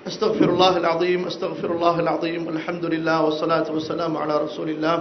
أستغفر الله العظيم أستغفر الله العظيم الحمد لله والصلاة والسلام على رسول الله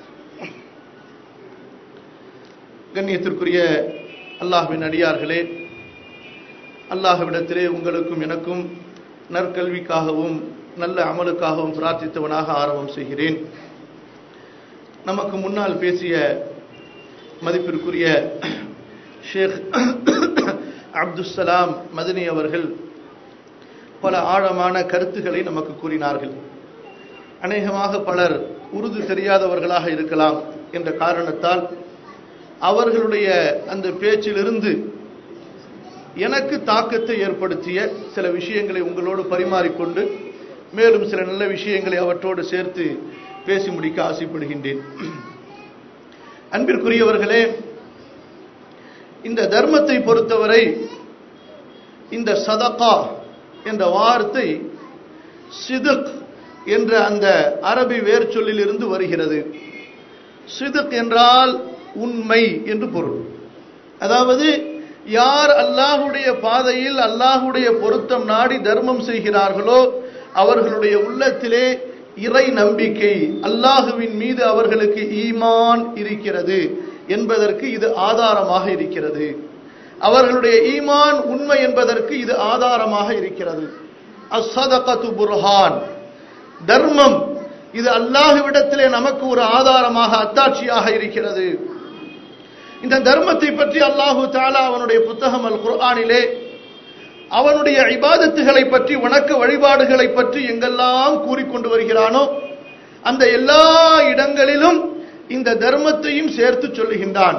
கண்ணியத்திற்குரிய அல்லாஹ்வின் அடியார்களே அல்லாஹ்விடத்திலே உங்களுக்கும் எனக்கும் நற்கல்விக்காகவும் நல்ல அமலுக்காகவும் பிரார்த்தித்தவனாக ஆரம்பம் செய்கிறேன் நமக்கு முன்னால் பேசிய மதிப்பிற்குரிய ஷேக் அப்துசலாம் மதனி அவர்கள் பல ஆழமான கருத்துக்களை நமக்கு கூறினார்கள் அநேகமாக பலர் உருது தெரியாதவர்களாக இருக்கலாம் என்ற காரணத்தால் அவர்களுடைய அந்த பேச்சிலிருந்து எனக்கு தாக்கத்தை ஏற்படுத்திய சில விஷயங்களை உங்களோடு பரிமாறிக்கொண்டு மேலும் சில நல்ல விஷயங்களை அவற்றோடு சேர்த்து பேசி முடிக்க ஆசைப்படுகின்றேன் அன்பிற்குரியவர்களே இந்த தர்மத்தை பொறுத்தவரை இந்த சதகா என்ற வார்த்தை சிதுக் என்ற அந்த அரபி வேர்ச்சொல்லில் இருந்து வருகிறது சிதுக் என்றால் உண்மை என்று பொருள் அதாவது யார் அல்லாஹுடைய பாதையில் அல்லாஹுடைய பொருத்தம் நாடி தர்மம் செய்கிறார்களோ அவர்களுடைய உள்ளத்திலே இறை நம்பிக்கை அல்லாஹுவின் மீது அவர்களுக்கு ஈமான் இருக்கிறது என்பதற்கு இது ஆதாரமாக இருக்கிறது அவர்களுடைய ஈமான் உண்மை என்பதற்கு இது ஆதாரமாக இருக்கிறது அசதகத்து புர்ஹான் தர்மம் இது அல்லாஹுவிடத்திலே நமக்கு ஒரு ஆதாரமாக அத்தாட்சியாக இருக்கிறது இந்த தர்மத்தை பற்றி அல்லாஹு தாலா அவனுடைய புத்தகம் அல் குர்ஆனிலே அவனுடைய இபாதத்துகளை பற்றி வணக்க வழிபாடுகளை பற்றி எங்கெல்லாம் கூறிக்கொண்டு வருகிறானோ அந்த எல்லா இடங்களிலும் இந்த தர்மத்தையும் சேர்த்து சொல்லுகின்றான்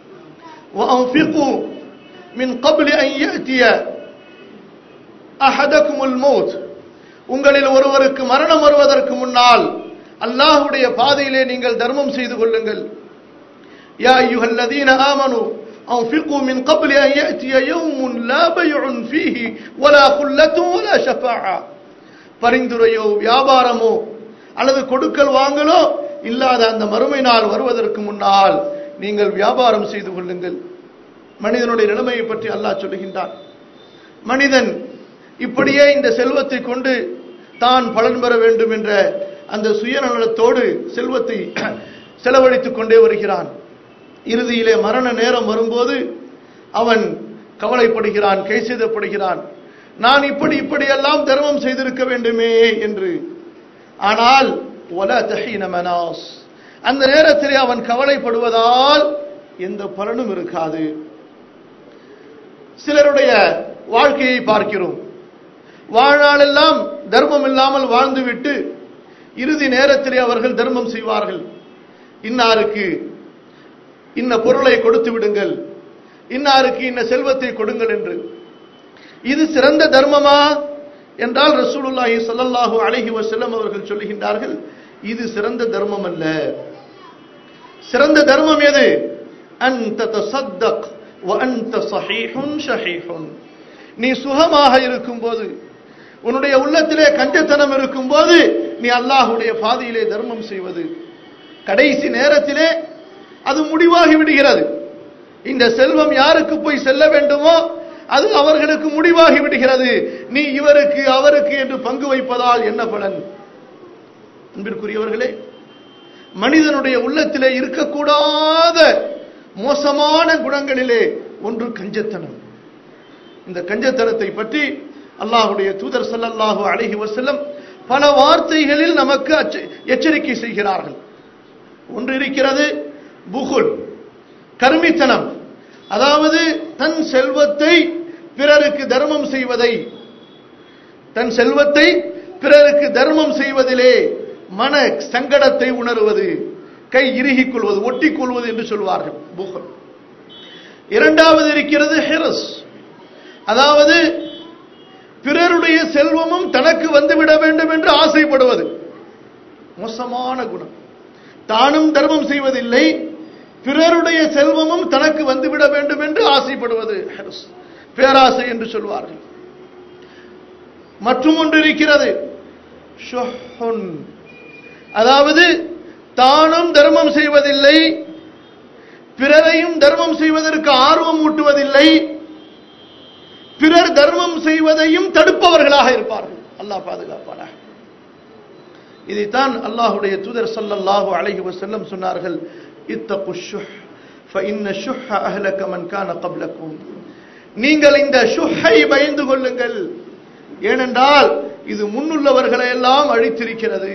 மின் கபிலி ஐயத்திய அஹதகுமுல் மௌத் உங்களில் ஒருவருக்கு மரணம் வருவதற்கு முன்னால் அல்லாஹுடைய பாதையிலே நீங்கள் தர்மம் செய்து கொள்ளுங்கள் யா அய்யுஹல்லதீன ஆமனு أنفقوا من قبل أن يأتي يوم لا بيع فيه ولا خلة ولا شفاعة பரிந்துரையோ வியாபாரமோ அல்லது கொடுக்கல் வாங்கலோ இல்லாத அந்த மறுமை நாள் வருவதற்கு முன்னால் நீங்கள் வியாபாரம் செய்து கொள்ளுங்கள் மனிதனுடைய நிலைமையை பற்றி அல்லாஹ் சொல்லுகின்றான் மனிதன் இப்படியே இந்த செல்வத்தை கொண்டு தான் பலன் பெற வேண்டும் என்ற அந்த சுயநலத்தோடு செல்வத்தை செலவழித்துக் கொண்டே வருகிறான் இறுதியிலே மரண நேரம் வரும்போது அவன் கவலைப்படுகிறான் கை செய்தப்படுகிறான் நான் இப்படி இப்படியெல்லாம் தர்மம் செய்திருக்க வேண்டுமே என்று ஆனால் ஒல தஹீன மனாஸ் அந்த நேரத்திலே அவன் கவலைப்படுவதால் எந்த பலனும் இருக்காது சிலருடைய வாழ்க்கையை பார்க்கிறோம் வாழ்நாளெல்லாம் தர்மம் இல்லாமல் வாழ்ந்துவிட்டு இறுதி நேரத்திலே அவர்கள் தர்மம் செய்வார்கள் இன்னாருக்கு இன்ன பொருளை கொடுத்து விடுங்கள் இன்னாருக்கு இன்ன செல்வத்தை கொடுங்கள் என்று இது சிறந்த தர்மமா என்றால் ரசூலுல்லாஹி ஸல்லல்லாஹு அலைஹி வஸல்லம் அவர்கள் சொல்லுகின்றார்கள் இது சிறந்த தர்மம் அல்ல சிறந்த தர்மம் எது அன்த தசத்தக் வ அன்த ஸஹீஹுன் ஷஹீஹுன் நீ சுகமாக இருக்கும்போது உன்னுடைய உள்ளத்திலே கஞ்சத்தனம் இருக்கும்போது நீ அல்லாஹ்வுடைய பாதையிலே தர்மம் செய்வது கடைசி நேரத்திலே அது முடிவாகி விடுகிறது இந்த செல்வம் யாருக்கு போய் செல்ல வேண்டுமோ அது அவர்களுக்கு முடிவாகி விடுகிறது நீ இவருக்கு அவருக்கு என்று பங்கு வைப்பதால் என்ன பலன் அன்பிற்குரியவர்களே மனிதனுடைய உள்ளத்திலே இருக்கக்கூடாத மோசமான குணங்களிலே ஒன்று கஞ்சத்தனம் இந்த கஞ்சத்தனத்தை பற்றி அல்லாஹுடைய தூதர் சல்லல்லாஹு அலைஹி வஸல்லம் பல வார்த்தைகளில் நமக்கு எச்சரிக்கை செய்கிறார்கள் ஒன்று இருக்கிறது புகுல் கருமித்தனம் அதாவது தன் செல்வத்தை பிறருக்கு தர்மம் செய்வதை தன் செல்வத்தை பிறருக்கு தர்மம் செய்வதிலே மன சங்கடத்தை உணர்வது கை இறுகிக் கொள்வது ஒட்டிக் கொள்வது என்று சொல்வார்கள் புகல் இரண்டாவது இருக்கிறது ஹெரஸ் அதாவது பிறருடைய செல்வமும் தனக்கு வந்துவிட வேண்டும் என்று ஆசைப்படுவது மோசமான குணம் தானும் தர்மம் செய்வதில்லை பிறருடைய செல்வமும் தனக்கு வந்துவிட வேண்டும் என்று ஆசைப்படுவது பேராசை என்று சொல்வார்கள் மற்றும் ஒன்று இருக்கிறது அதாவது தானும் தர்மம் செய்வதில்லை பிறரையும் தர்மம் செய்வதற்கு ஆர்வம் ஊட்டுவதில்லை பிறர் தர்மம் செய்வதையும் தடுப்பவர்களாக இருப்பார்கள் அல்லாஹ் பாதுகாப்பானா இதைத்தான் அல்லாஹுடைய தூதர் ஸல்லல்லாஹு அலைஹி வஸல்லம் சொன்னார்கள் இத்தகு ஷுஹ் فإن الشح أهلك من كان قبلكم நீங்கள் இந்த ஷுஹை பயந்து கொள்ளுங்கள் ஏனென்றால் இது முன்னுள்ளவர்களை எல்லாம் அழித்திருக்கிறது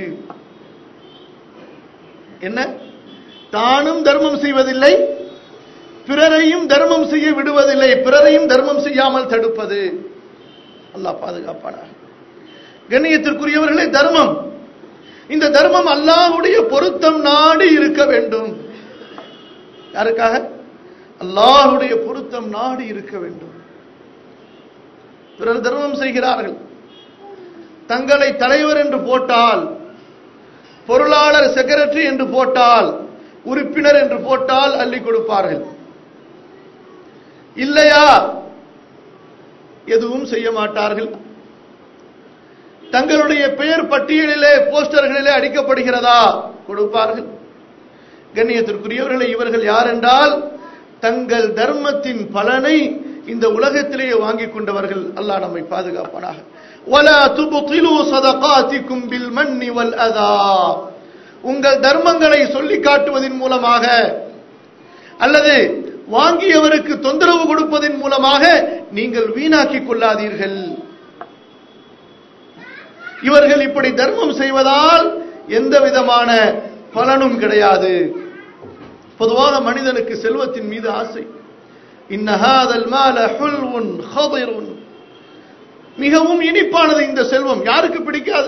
என்ன தானும் தர்மம் செய்வதில்லை பிறரையும் தர்மம் செய்ய விடுவதில்லை பிறரையும் தர்மம் செய்யாமல் தடுப்பது அல்லாஹ் பாதுகாப்பானார் கண்ணியத்திற்குரியவர்களே தர்மம் இந்த தர்மம் அல்லாஹ்வுடைய பொருத்தம் நாடி இருக்க வேண்டும் யாருக்காக அல்லாஹ்வுடைய பொருத்தம் நாடி இருக்க வேண்டும் பிறர் தர்மம் செய்கிறார்கள் தங்களை தலைவர் என்று போட்டால் பொருளாளர் செக்ரட்டரி என்று போட்டால் உறுப்பினர் என்று போட்டால் அள்ளி கொடுப்பார்கள் இல்லையா எதுவும் செய்ய மாட்டார்கள் தங்களுடைய பெயர் பட்டியலிலே போஸ்டர்களிலே அடிக்கப்படுகிறதா கொடுப்பார்கள் கண்ணியத்திற்குரியவர்களை இவர்கள் யார் என்றால் தங்கள் தர்மத்தின் பலனை இந்த உலகத்திலேயே வாங்கிக் கொண்டவர்கள் அல்லாஹ் நம்மை பாதுகாப்பானாக وَلَا تُبْطِلُوا صَدَقَاتِكُمْ بِالْمَنِّ وَالْأَذَى உங்கள் தர்மங்களை சொல்லி காட்டுவதன் மூலமாக அல்லது வாங்கியவருக்கு தொந்தரவு கொடுப்பதன் மூலமாக நீங்கள் வீணாக்கிக் கொள்ளாதீர்கள் இவர்கள் இப்படி தர்மம் செய்வதால் எந்த விதமான பலனும் கிடையாது பொதுவாக மனிதனுக்கு செல்வத்தின் மீது ஆசை இன்னஹாதல் மால ஹுல்வுன் ஹதிருன் மிகவும் இனிப்பானது இந்த செல்வம் யாருக்கு பிடிக்காது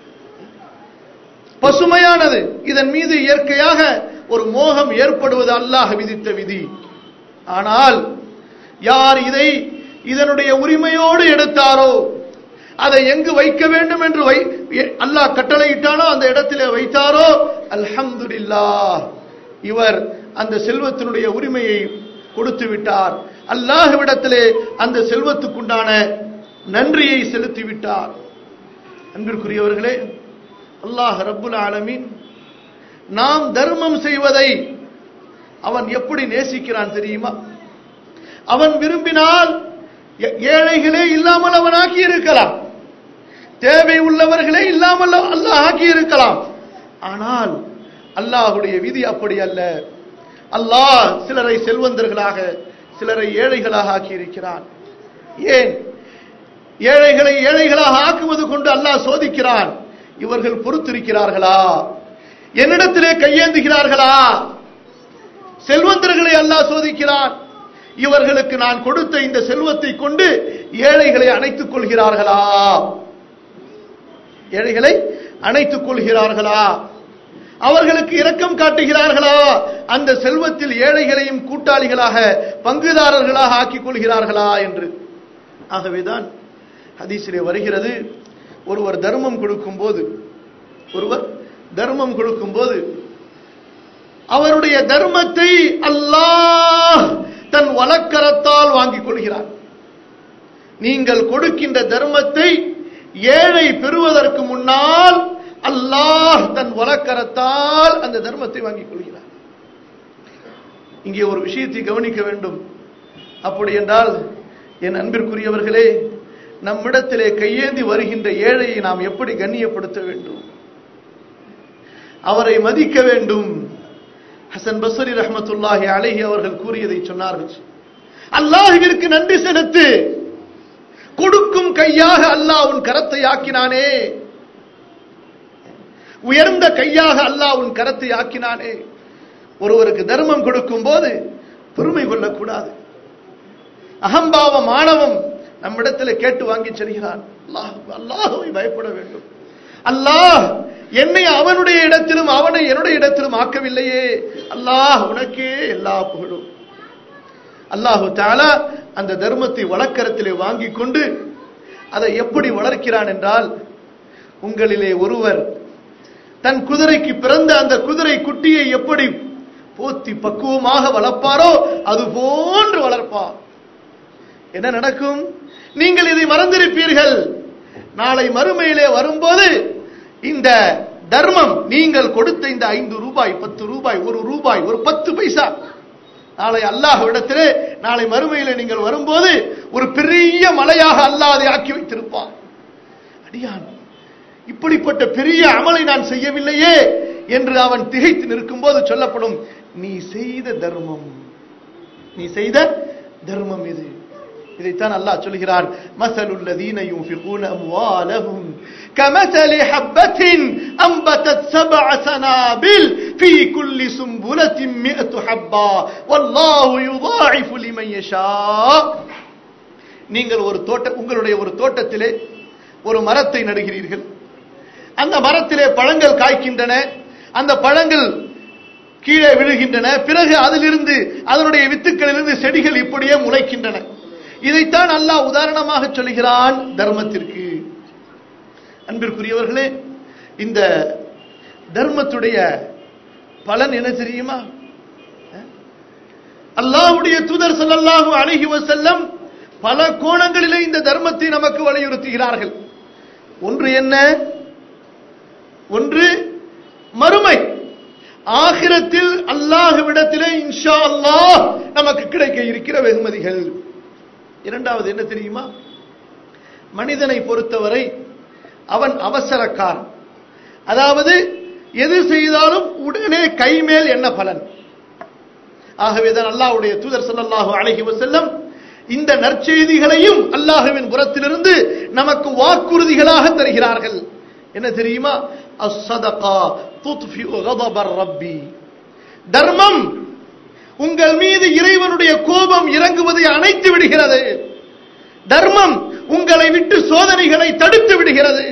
பசுமையானது இதன் மீது இயற்கையாக ஒரு மோகம் ஏற்படுவது அல்லாஹ் விதித்த விதி ஆனால் யார் இதை இதனுடைய உரிமையோடு எடுத்தாரோ அதை எங்கு வைக்க வேண்டும் என்று வை அல்லாஹ் கட்டளையிட்டானோ அந்த இடத்திலே வைத்தாரோ அல்ஹம்துலில்லாஹ் இவர் அந்த செல்வத்தினுடைய உரிமையை கொடுத்து விட்டார் அல்லாஹ்விடத்திலே அந்த செல்வத்துக்குண்டான நன்றியை செலுத்தி விட்டார் அன்பிற்குரியவர்களே அல்லாஹ் ரப்புல் ஆலமீன் நாம் தர்மம் செய்வதை அவன் எப்படி நேசிக்கிறான் தெரியுமா அவன் விரும்பினால் ஏ- ஏழைகளே இல்லாமல் அவன் ஆக்கி இருக்கலாம் தேவை உள்ளவர்களே இல்லாமல் அல்லாஹ் ஆக்கி இருக்கலாம் ஆனால் அல்லாஹுடைய விதி அப்படி அல்ல அல்லாஹ் சிலரை செல்வந்தர்களாக சிலரை ஏழைகளாக ஆக்கி இருக்கிறான் ஏன் ஏழைகளை ஏழைகளாக ஆக்குவது கொண்டு அல்லாஹ் சோதிக்கிறான் இவர்கள் பொறுத்திருக்கிறார்களா என்னிடத்திலே கையேந்துகிறார்களா செல்வந்தர்களை அல்லாஹ் சோதிக்கிறான் இவர்களுக்கு நான் கொடுத்த இந்த செல்வத்தை கொண்டு ஏழைகளை அணைத்துக் கொள்கிறார்களா ஏழைகளை அணைத்துக் கொள்கிறார்களா அவர்களுக்கு இரக்கம் காட்டுகிறார்களா அந்த செல்வத்தில் ஏழைகளையும் கூட்டாளிகளாக பங்குதாரர்களாக ஆக்கிக் கொள்கிறார்களா என்று ஆகவேதான் ஹதீஸிலே வருகிறது ஒருவர் தர்மம் கொடுக்கும்போது ஒருவர் தர்மம் கொடுக்கும்போது அவருடைய தர்மத்தை அல்லாஹ் தன் வலக்கரத்தால் வாங்கிக் கொள்கிறார் நீங்கள் கொடுக்கின்ற தர்மத்தை ஏழை பெறுவதற்கு முன்னால் அல்லாஹ் தன் வலக்கரத்தால் அந்த தர்மத்தை வாங்கிக் கொள்கிறார் இங்கே ஒரு விஷயத்தை கவனிக்க வேண்டும் அப்படி என்றால் என் அன்பிற்குரியவர்களே நம்மிடத்திலே கையேந்தி வருகின்ற ஏழையை நாம் எப்படி கண்ணியப்படுத்த வேண்டும் அவரை மதிக்க வேண்டும் ஹசன் பஸ்ரி ரஹ்மத்துல்லாஹி அலைஹி அவர்கள் கூறியதை சொன்னார்கள் அல்லாஹ்விற்கு நன்றி செலுத்து கொடுக்கும் கையாக அல்லாஹ் உன் கரத்தை ஆக்கினானே உயர்ந்த கையாக அல்லாஹ் உன் கரத்தை ஆக்கினானே ஒருவருக்கு தர்மம் கொடுக்கும் போது பெருமை கொள்ளக்கூடாது அகம்பாவம் ஆணவம் நம்மிடத்தில் கேட்டு வாங்கி செல்கிறான் அல்லாஹ் அல்லாஹுவை பயப்பட வேண்டும் அல்லாஹ் என்னை அவனுடைய இடத்திலும் அவனை என்னுடைய இடத்திலும் ஆக்கவில்லையே அல்லாஹ் உனக்கே எல்லா புகழும் அல்லாஹு தாலா அந்த தர்மத்தை வழக்கரத்திலே வாங்கிக் கொண்டு அதை எப்படி வளர்க்கிறான் என்றால் உங்களிலே ஒருவர் தன் குதிரைக்கு பிறந்த அந்த குதிரை குட்டியை எப்படி போத்தி பக்குவமாக வளர்ப்பாரோ அது போன்று வளர்ப்பார் என்ன நடக்கும் நீங்கள் இதை மறந்திருப்பீர்கள் நாளை மறுமையிலே வரும்போது இந்த தர்மம் நீங்கள் கொடுத்த இந்த ஐந்து ரூபாய் பத்து ரூபாய் ஒரு ரூபாய் ஒரு பத்து பைசா நாளை அல்லாஹ் இடத்திலே நாளை மறுமையிலே நீங்கள் வரும்போது ஒரு பெரிய மலையாக அல்லாஹ் அதை ஆக்கி வைத்திருப்பான் அடியான் இப்படிப்பட்ட பெரிய அமலை நான் செய்யவில்லையே என்று அவன் திகைத்து நிற்கும்போது சொல்லப்படும் நீ செய்த தர்மம் நீ செய்த தர்மம் இது இதைத்தான் அல்லாஹ் சொல்கிறான் மசலுல் லதீன யுன்ஃபிகூன அம்வாலஹும் கமஸலி ஹப்பத்தின் அம்பதத் சப்அ சனாபில் ஃபீ குல்லி சும்புலத்தின் மிஅத்து ஹப்பா வல்லாஹு யுதாஇஃபு லிமன் யஷா நீங்கள் ஒரு தோட்ட உங்களுடைய ஒரு தோட்டத்திலே ஒரு மரத்தை நடுகிறீர்கள் அந்த மரத்திலே பழங்கள் காய்க்கின்றன அந்த பழங்கள் கீழே விழுகின்றன பிறகு அதிலிருந்து அதனுடைய வித்துக்களிலிருந்து செடிகள் இப்படியே முளைக்கின்றன இதைத்தான் அல்லாஹ் உதாரணமாக சொல்கிறான் தர்மத்திற்கு அன்பிற்குரியவர்களே இந்த தர்மத்துடைய பலன் என்ன தெரியுமா அல்லாஹ்வுடைய தூதர் ஸல்லல்லாஹு அலைஹி வஸல்லம் பல கோணங்களிலே இந்த தர்மத்தை நமக்கு வலியுறுத்துகிறார்கள் ஒன்று என்ன ஒன்று மறுமை ஆகிரத்தில் அல்லாஹ்விடத்திலே இன்ஷா அல்லாஹ் நமக்கு கிடைக்க இருக்கிற வெகுமதிகள் இரண்டாவது என்ன தெரியுமா மனிதனை பொறுத்தவரை அவன் அவசரக்காரன் அதாவது எது செய்தாலும் உடனே கைமேல் என்ன பலன் ஆகவேதான் அல்லாஹ்வுடைய தூதர் ஸல்லல்லாஹு அலைஹி வஸல்லம் இந்த நற்செய்திகளையும் அல்லாஹ்வின் புறத்திலிருந்து நமக்கு வாக்குறுதிகளாக தருகிறார்கள் என்ன தெரியுமா அஸ்ஸதகா துத்ஃபிஉ கதபர் ரப்பி தர்மம் உங்கள் மீது இறைவனுடைய கோபம் இறங்குவதை அணைத்து விடுகிறது தர்மம் உங்களை விட்டு சோதனைகளை தடுத்து விடுகிறது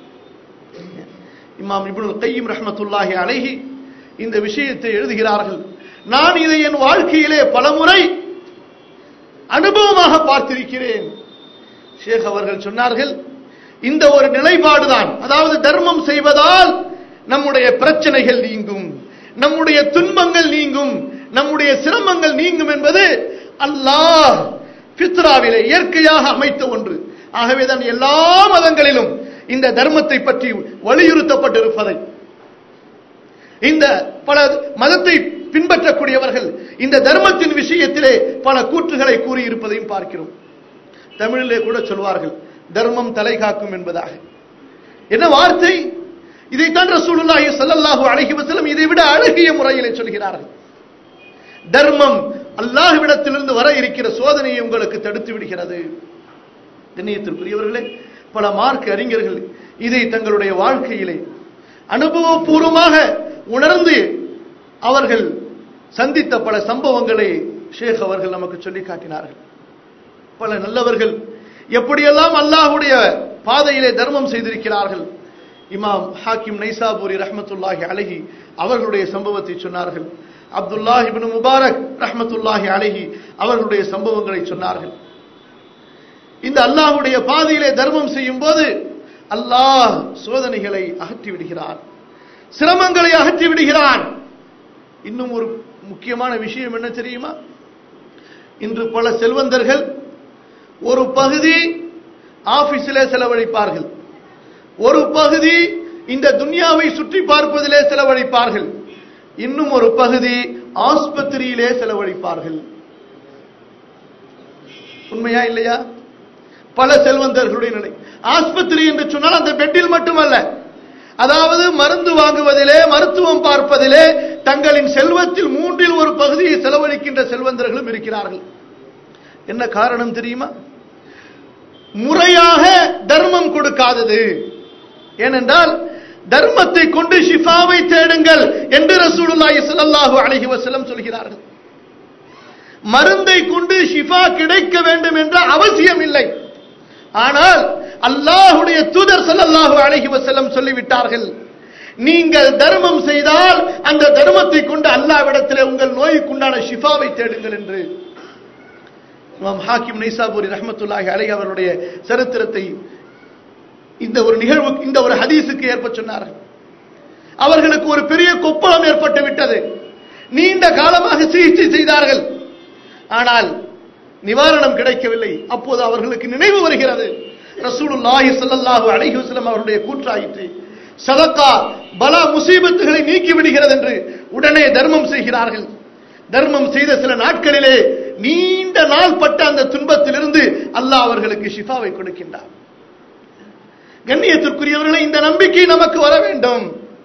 இமாம் இப்னுல் கையும் ரஹ்மத்துல்லாஹி அலைஹி இந்த விஷயத்தை எழுதுகிறார்கள் நான் இதை என் வாழ்க்கையிலே பலமுறை அனுபவமாக பார்த்திருக்கிறேன் ஷேக் அவர்கள் சொன்னார்கள் இந்த ஒரு நிலைப்பாடுதான் அதாவது தர்மம் செய்வதால் நம்முடைய பிரச்சனைகள் நீங்கும் நம்முடைய துன்பங்கள் நீங்கும் நம்முடைய சிரமங்கள் நீங்கும் என்பது அல்லாஹ் பித்ராவிலே இயற்கையாக அமைத்த ஒன்று ஆகவேதான் எல்லா மதங்களிலும் இந்த தர்மத்தை பற்றி வலியுறுத்தப்பட்டிருப்பதை இந்த பல மதத்தை பின்பற்றக்கூடியவர்கள் இந்த தர்மத்தின் விஷயத்திலே பல கூற்றுகளை கூறியிருப்பதையும் பார்க்கிறோம் தமிழிலே கூட சொல்வார்கள் தர்மம் தலை காக்கும் என்பதாக என்ன வார்த்தை இதைத்தான் ரசூலுல்லாஹி ஸல்லல்லாஹு அலைஹி வஸல்லம் இதை விட அழகிய முறையிலே சொல்கிறார்கள் தர்மம் அல்லாஹ்விடத்திலிருந்து வர இருக்கிற சோதனையை உங்களுக்கு தடுத்து விடுகிறது கண்ணியத்திற்குரியவர்களே பல மார்க் அறிஞர்கள் இதை தங்களுடைய வாழ்க்கையிலே அனுபவபூர்வமாக உணர்ந்து அவர்கள் சந்தித்த பல சம்பவங்களை ஷேக் அவர்கள் நமக்கு சொல்லி காட்டினார்கள் பல நல்லவர்கள் எப்படியெல்லாம் அல்லாஹுடைய பாதையிலே தர்மம் செய்திருக்கிறார்கள் இமாம் ஹாக்கிம் நைசாபூரி ரஹ்மத்துல்லாஹி அலஹி அவர்களுடைய சம்பவத்தை சொன்னார்கள் அப்துல்லாஹ் இப்னு முபாரக் ரஹ்மத்துல்லாஹி அலஹி அவர்களுடைய சம்பவங்களை சொன்னார்கள் இந்த அல்லாஹுடைய பாதையிலே தர்மம் செய்யும் போது அல்லாஹ் சோதனைகளை அகற்றி விடுகிறான் சிரமங்களை அகற்றி விடுகிறான் இன்னும் ஒரு முக்கியமான விஷயம் என்ன தெரியுமா இன்று பல செல்வந்தர்கள் ஒரு பகுதி ஆபீஸிலே செலவழிப்பார்கள் ஒரு பகுதி இந்த துன்யாவை சுற்றி பார்ப்பதிலே செலவழிப்பார்கள் இன்னும் ஒரு பகுதி ஆஸ்பத்திரியிலே செலவழிப்பார்கள் உண்மையா இல்லையா பல செல்வந்தர்களுடைய நிலை ஆஸ்பத்திரி என்று சொன்னால் அந்த பெட்டில் மட்டுமல்ல அதாவது மருந்து வாங்குவதிலே மருத்துவம் பார்ப்பதிலே தங்களின் செல்வத்தில் மூன்றில் ஒரு பகுதியை செலவழிக்கின்ற செல்வந்தர்களும் இருக்கிறார்கள் என்ன காரணம் தெரியுமா முறையாக தர்மம் கொடுக்காதது ஏனென்றால் தர்மத்தை கொண்டு ஷிஃபாவை தேடுங்கள் என்று ரசூலுல்லாஹி ஸல்லல்லாஹு அலைஹி வஸல்லம் சொல்கிறார்கள் மருந்தை கொண்டு ஷிஃபா கிடைக்க வேண்டும் என்ற அவசியம் இல்லை ஆனால் அல்லாஹுடைய தூதர் ஸல்லல்லாஹு அலைஹி வஸல்லம் சொல்லிவிட்டார்கள் நீங்கள் தர்மம் செய்தால் அந்த தர்மத்தை கொண்டு அல்லாஹ்விடத்திலே உங்கள் நோய்க்குண்டான ஷிஃபாவை தேடுங்கள் என்று இமாம் ஹாக்கிம் நைசாபூரி ரஹ்மத்துல்லாஹி அலைஹி அவருடைய சரித்திரத்தை இந்த ஒரு நிகழ்வு இந்த ஒரு ஹதீஸுக்கு ஏற்ப சொன்னார்கள் அவர்களுக்கு ஒரு பெரிய கொப்பளம் ஏற்பட்டு விட்டது நீண்ட காலமாக சிகிச்சை செய்தார்கள் ஆனால் நிவாரணம் கிடைக்கவில்லை அப்போது அவர்களுக்கு நினைவு வருகிறது ரசூலுல்லாஹி ஸல்லல்லாஹு அலைஹி வஸல்லம் அவருடைய கூற்றாயிற்று சதக்கா பலா முசீபத்துகளை நீக்கி விடுகிறது என்று உடனே தர்மம் செய்கிறார்கள் தர்மம் செய்த சில நாட்களிலே நீண்ட நாள் பட்ட அந்த துன்பத்திலிருந்து அல்லாஹ் அவர்களுக்கு ஷிஃபாவை கொடுக்கின்றார் கண்ணியத்திற்குரியவர்களை இந்த நம்பிக்கை நமக்கு வர வேண்டும்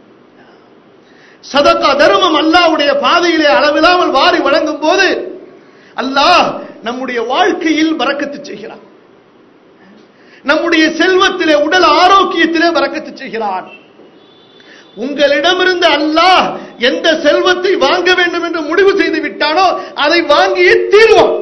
சதக்கா தர்மம் அல்லாஹ்வுடைய பாதையிலே அளவில்லாமல் வாரி வழங்கும் போது அல்லாஹ் நம்முடைய வாழ்க்கையில் பறக்கத்து செய்கிறான் நம்முடைய செல்வத்திலே உடல் ஆரோக்கியத்திலே பறக்கத்து செய்கிறான் உங்களிடமிருந்து அல்லாஹ் எந்த செல்வத்தை வாங்க வேண்டும் என்று முடிவு செய்து விட்டானோ அதை வாங்கியே தீர்வான்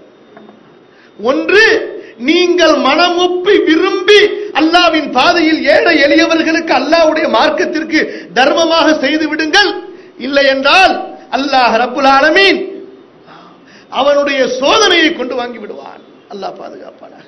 ஒன்று நீங்கள் மனம் ஒப்பி விரும்பி அல்லாவின் பாதையில் ஏழை எளியவர்களுக்கு அல்லாஹ்வுடைய மார்க்கத்திற்கு தர்மமாக செய்து விடுங்கள் இல்லை என்றால் அல்லாஹ் ரப்புல் ஆலமீன் அவனுடைய சோதனையை கொண்டு வாங்கி விடுவான் அல்லாஹ் பாதுகாப்பானாக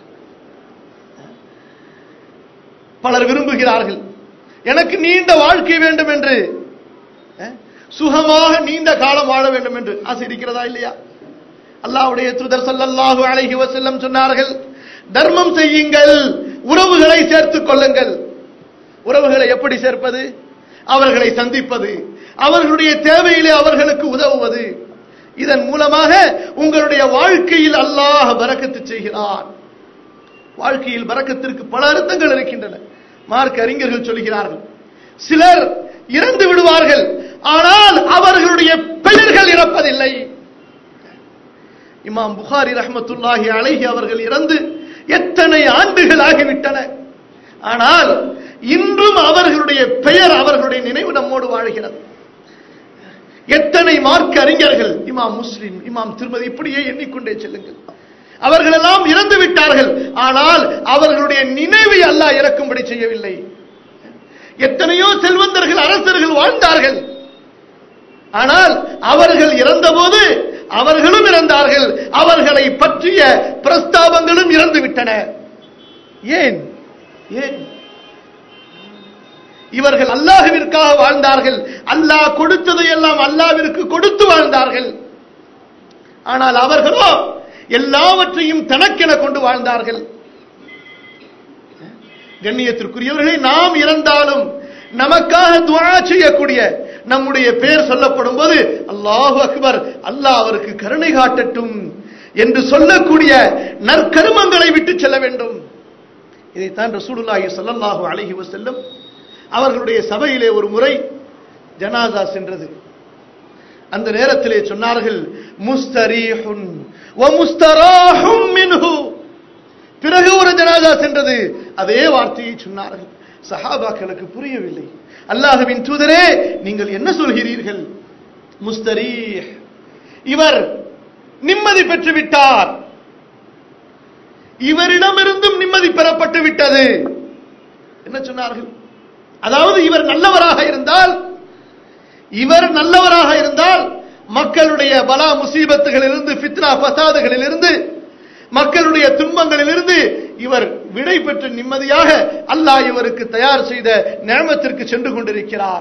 பலர் விரும்புகிறார்கள் எனக்கு நீண்ட வாழ்க்கை வேண்டும் என்று அஹ், சுகமாக நீண்ட காலம் வாழ வேண்டும் என்று ஆசை இருக்கிறதா இல்லையா அல்லாஹ்வுடைய தூதர் ஸல்லல்லாஹு அலைஹி வஸல்லம் சொன்னார்கள் தர்மம் செய்யுங்கள் உறவுகளை சேர்த்துக் கொள்ளுங்கள் உறவுகளை எப்படி சேர்ப்பது அவர்களை சந்திப்பது அவர்களுடைய தேவையிலே அவர்களுக்கு உதவுவது இதன் மூலமாக உங்களுடைய வாழ்க்கையில் அல்லாஹ் பரக்கத்து செய்கிறான் வாழ்க்கையில் பரக்கத்திற்கு பல அர்த்தங்கள் இருக்கின்றன மார்க் அறிஞர்கள் சொல்கிறார்கள் சிலர் இறந்து விடுவார்கள் ஆனால் அவர்களுடைய பெயர்கள் இறப்பதில்லை இமாம் புகாரி ரஹ்மத்துல்லாஹி அலைஹி அவர்கள் இறந்து எத்தனை ஆண்டுகள் ஆகிவிட்டன ஆனால் இன்றும் அவர்களுடைய பெயர் அவர்களுடைய நினைவு நம்மோடு வாழ்கிறது எத்தனை மார்க்க அறிஞர்கள் இமாம் முஸ்லிம் இமாம் திருமதி இப்படியே எண்ணிக்கொண்டே செல்லுங்கள் அவர்களெல்லாம் இறந்து விட்டார்கள் ஆனால் அவர்களுடைய நினைவை அல்லாஹ் இறக்கும்படி செய்யவில்லை எத்தனையோ செல்வந்தர்கள் அரசர்கள் வாழ்ந்தார்கள் ஆனால் அவர்கள் இறந்தபோது அவர்களும் இறந்தார்கள் அவர்களை பற்றிய பிரஸ்தாபங்களும் இறந்து விட்டன ஏன் ஏன் இவர்கள் அல்லாஹ்விற்காக வாழ்ந்தார்கள் அல்லாஹ் கொடுத்ததை எல்லாம் அல்லாஹ்விற்கு கொடுத்து வாழ்ந்தார்கள் ஆனால் அவர்களோ எல்லாவற்றையும் தனக்கென கொண்டு வாழ்ந்தார்கள் கண்ணியத்திற்குரியவர்களை நாம் இறந்தாலும் நமக்காக துவா செய்யக்கூடிய நம்முடைய பெயர் சொல்லப்படும் போது அல்லாஹு அக்பர் அல்லாஹ் அவருக்கு கருணை காட்டட்டும் என்று சொல்லக்கூடிய நற்கருமங்களை விட்டு செல்ல வேண்டும் இதைத்தான் ரசூலுல்லாஹி ஸல்லல்லாஹு அலைஹி வஸல்லம் அவர்களுடைய சபையிலே ஒரு முறை ஜனாசா சென்றது அந்த நேரத்திலே சொன்னார்கள் முஸ்தரீஹுன் வ முஸ்தராஹும் மின்ஹு பிறகு ஒரு ஜனாதா சென்றது அதே வார்த்தையை சொன்னார்கள் சஹாபாக்களுக்கு புரியவில்லை அல்லாஹ்வின் தூதரே நீங்கள் என்ன சொல்கிறீர்கள் முஸ்தரீஹ் இவர் நிம்மதி பெற்று விட்டார் இவரிடமிருந்தும் நிம்மதி பெறப்பட்டு விட்டது என்ன சொன்னார்கள் அதாவது இவர் நல்லவராக இருந்தால் இவர் நல்லவராக இருந்தால் மக்களுடைய பலா முசீபத்துகளிலிருந்து ஃபித்னா ஃபசாதுகளிலிருந்து மக்களுடைய துன்பங்களிலிருந்து இவர் விடை பெற்று நிம்மதியாக அல்லாஹ் இவருக்கு தயார் செய்த நேமத்திற்கு சென்று கொண்டிருக்கிறார்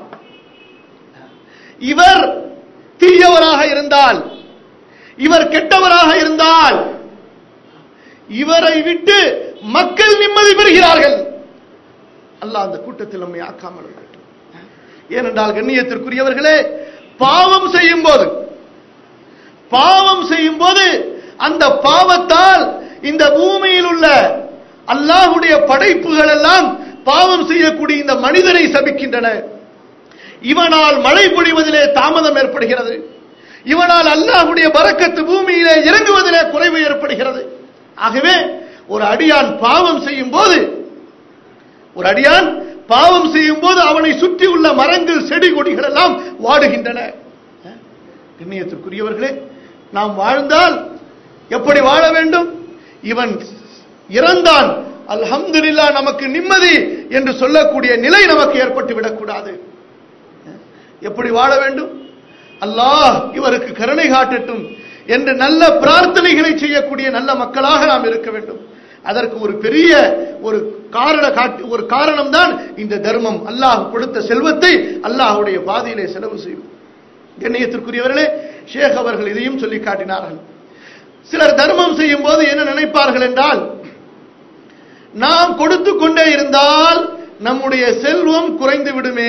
இவர் தீயவராக இருந்தால் இவர் கெட்டவராக இருந்தால் இவரை விட்டு மக்கள் நிம்மதி பெறுகிறார்கள் அல்லாஹ் அந்த கூட்டத்தில் நம்மை ஆக்காமல் இருக்கட்டும் ஏனென்றால் கண்ணியத்திற்குரியவர்களே பாவம் செய்யும் போது பாவம் செய்யும் போது அந்த பாவத்தால் இந்த பூமியில் உள்ள அல்லாஹுடைய படைப்புகள் எல்லாம் பாவம் செய்யக்கூடிய இந்த மனிதனை சபிக்கின்றன இவனால் மழை பொழிவதிலே தாமதம் ஏற்படுகிறது இவனால் அல்லாஹுடைய பறக்கத்து பூமியிலே இறங்குவதிலே குறைவு ஏற்படுகிறது ஆகவே ஒரு அடியான் பாவம் செய்யும் போது ஒரு அடியான் பாவம் செய்யும் போது அவனை சுற்றி உள்ள மரங்கள் செடி கொடிகள் எல்லாம் வாடுகின்றன கண்ணியத்திற்குரியவர்களே நாம் வாழ்ந்தால் எப்படி வாழ வேண்டும் இவன் இறந்தான் அல்ஹம்துலில்லா நமக்கு நிம்மதி என்று சொல்லக்கூடிய நிலை நமக்கு ஏற்பட்டு விடக்கூடாது எப்படி வாழ வேண்டும் அல்லாஹ் இவருக்கு கருணை காட்டட்டும் என்று நல்ல பிரார்த்தனைகளை செய்யக்கூடிய நல்ல மக்களாக நாம் இருக்க வேண்டும் அதற்கு ஒரு பெரிய ஒரு காரண காட்டு ஒரு காரணம் தான் இந்த தர்மம் அல்லாஹ் கொடுத்த செல்வத்தை அல்லாஹ்வுடைய பாதையிலே செலவு செய்யும் கண்ணியத்திற்குரியவர்களே ஷேக் அவர்கள் இதையும் சொல்லி காட்டினார்கள் சிலர் தர்மம் செய்யும் போது என்ன நினைப்பார்கள் என்றால் நாம் கொடுத்து கொண்டே இருந்தால் நம்முடைய செல்வம் குறைந்து விடுமே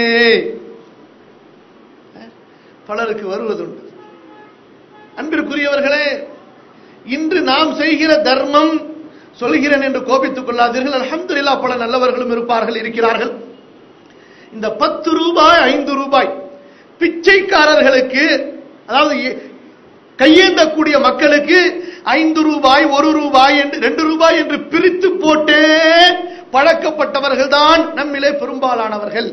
பலருக்கு வருவதுண்டு அன்பிற்குரியவர்களே இன்று நாம் செய்கிற தர்மம் சொல்கிறேன் என்று கோபித்துக் கொள்ளாதீர்கள் அல்ஹம்துலில்லாஹ் பல நல்லவர்களும் இருப்பார்கள் இருக்கிறார்கள் இந்த பத்து ரூபாய் ஐந்து ரூபாய் பிச்சைக்காரர்களுக்கு அதாவது எ- கையேந்தக்கூடிய மக்களுக்கு ஐந்து ரூபாய் ஒரு ரூபாய் என்று ரெண்டு ரூபாய் என்று பிரித்து போட்டே பழக்கப்பட்டவர்கள் தான் நம்மிலே பெரும்பாலானவர்கள்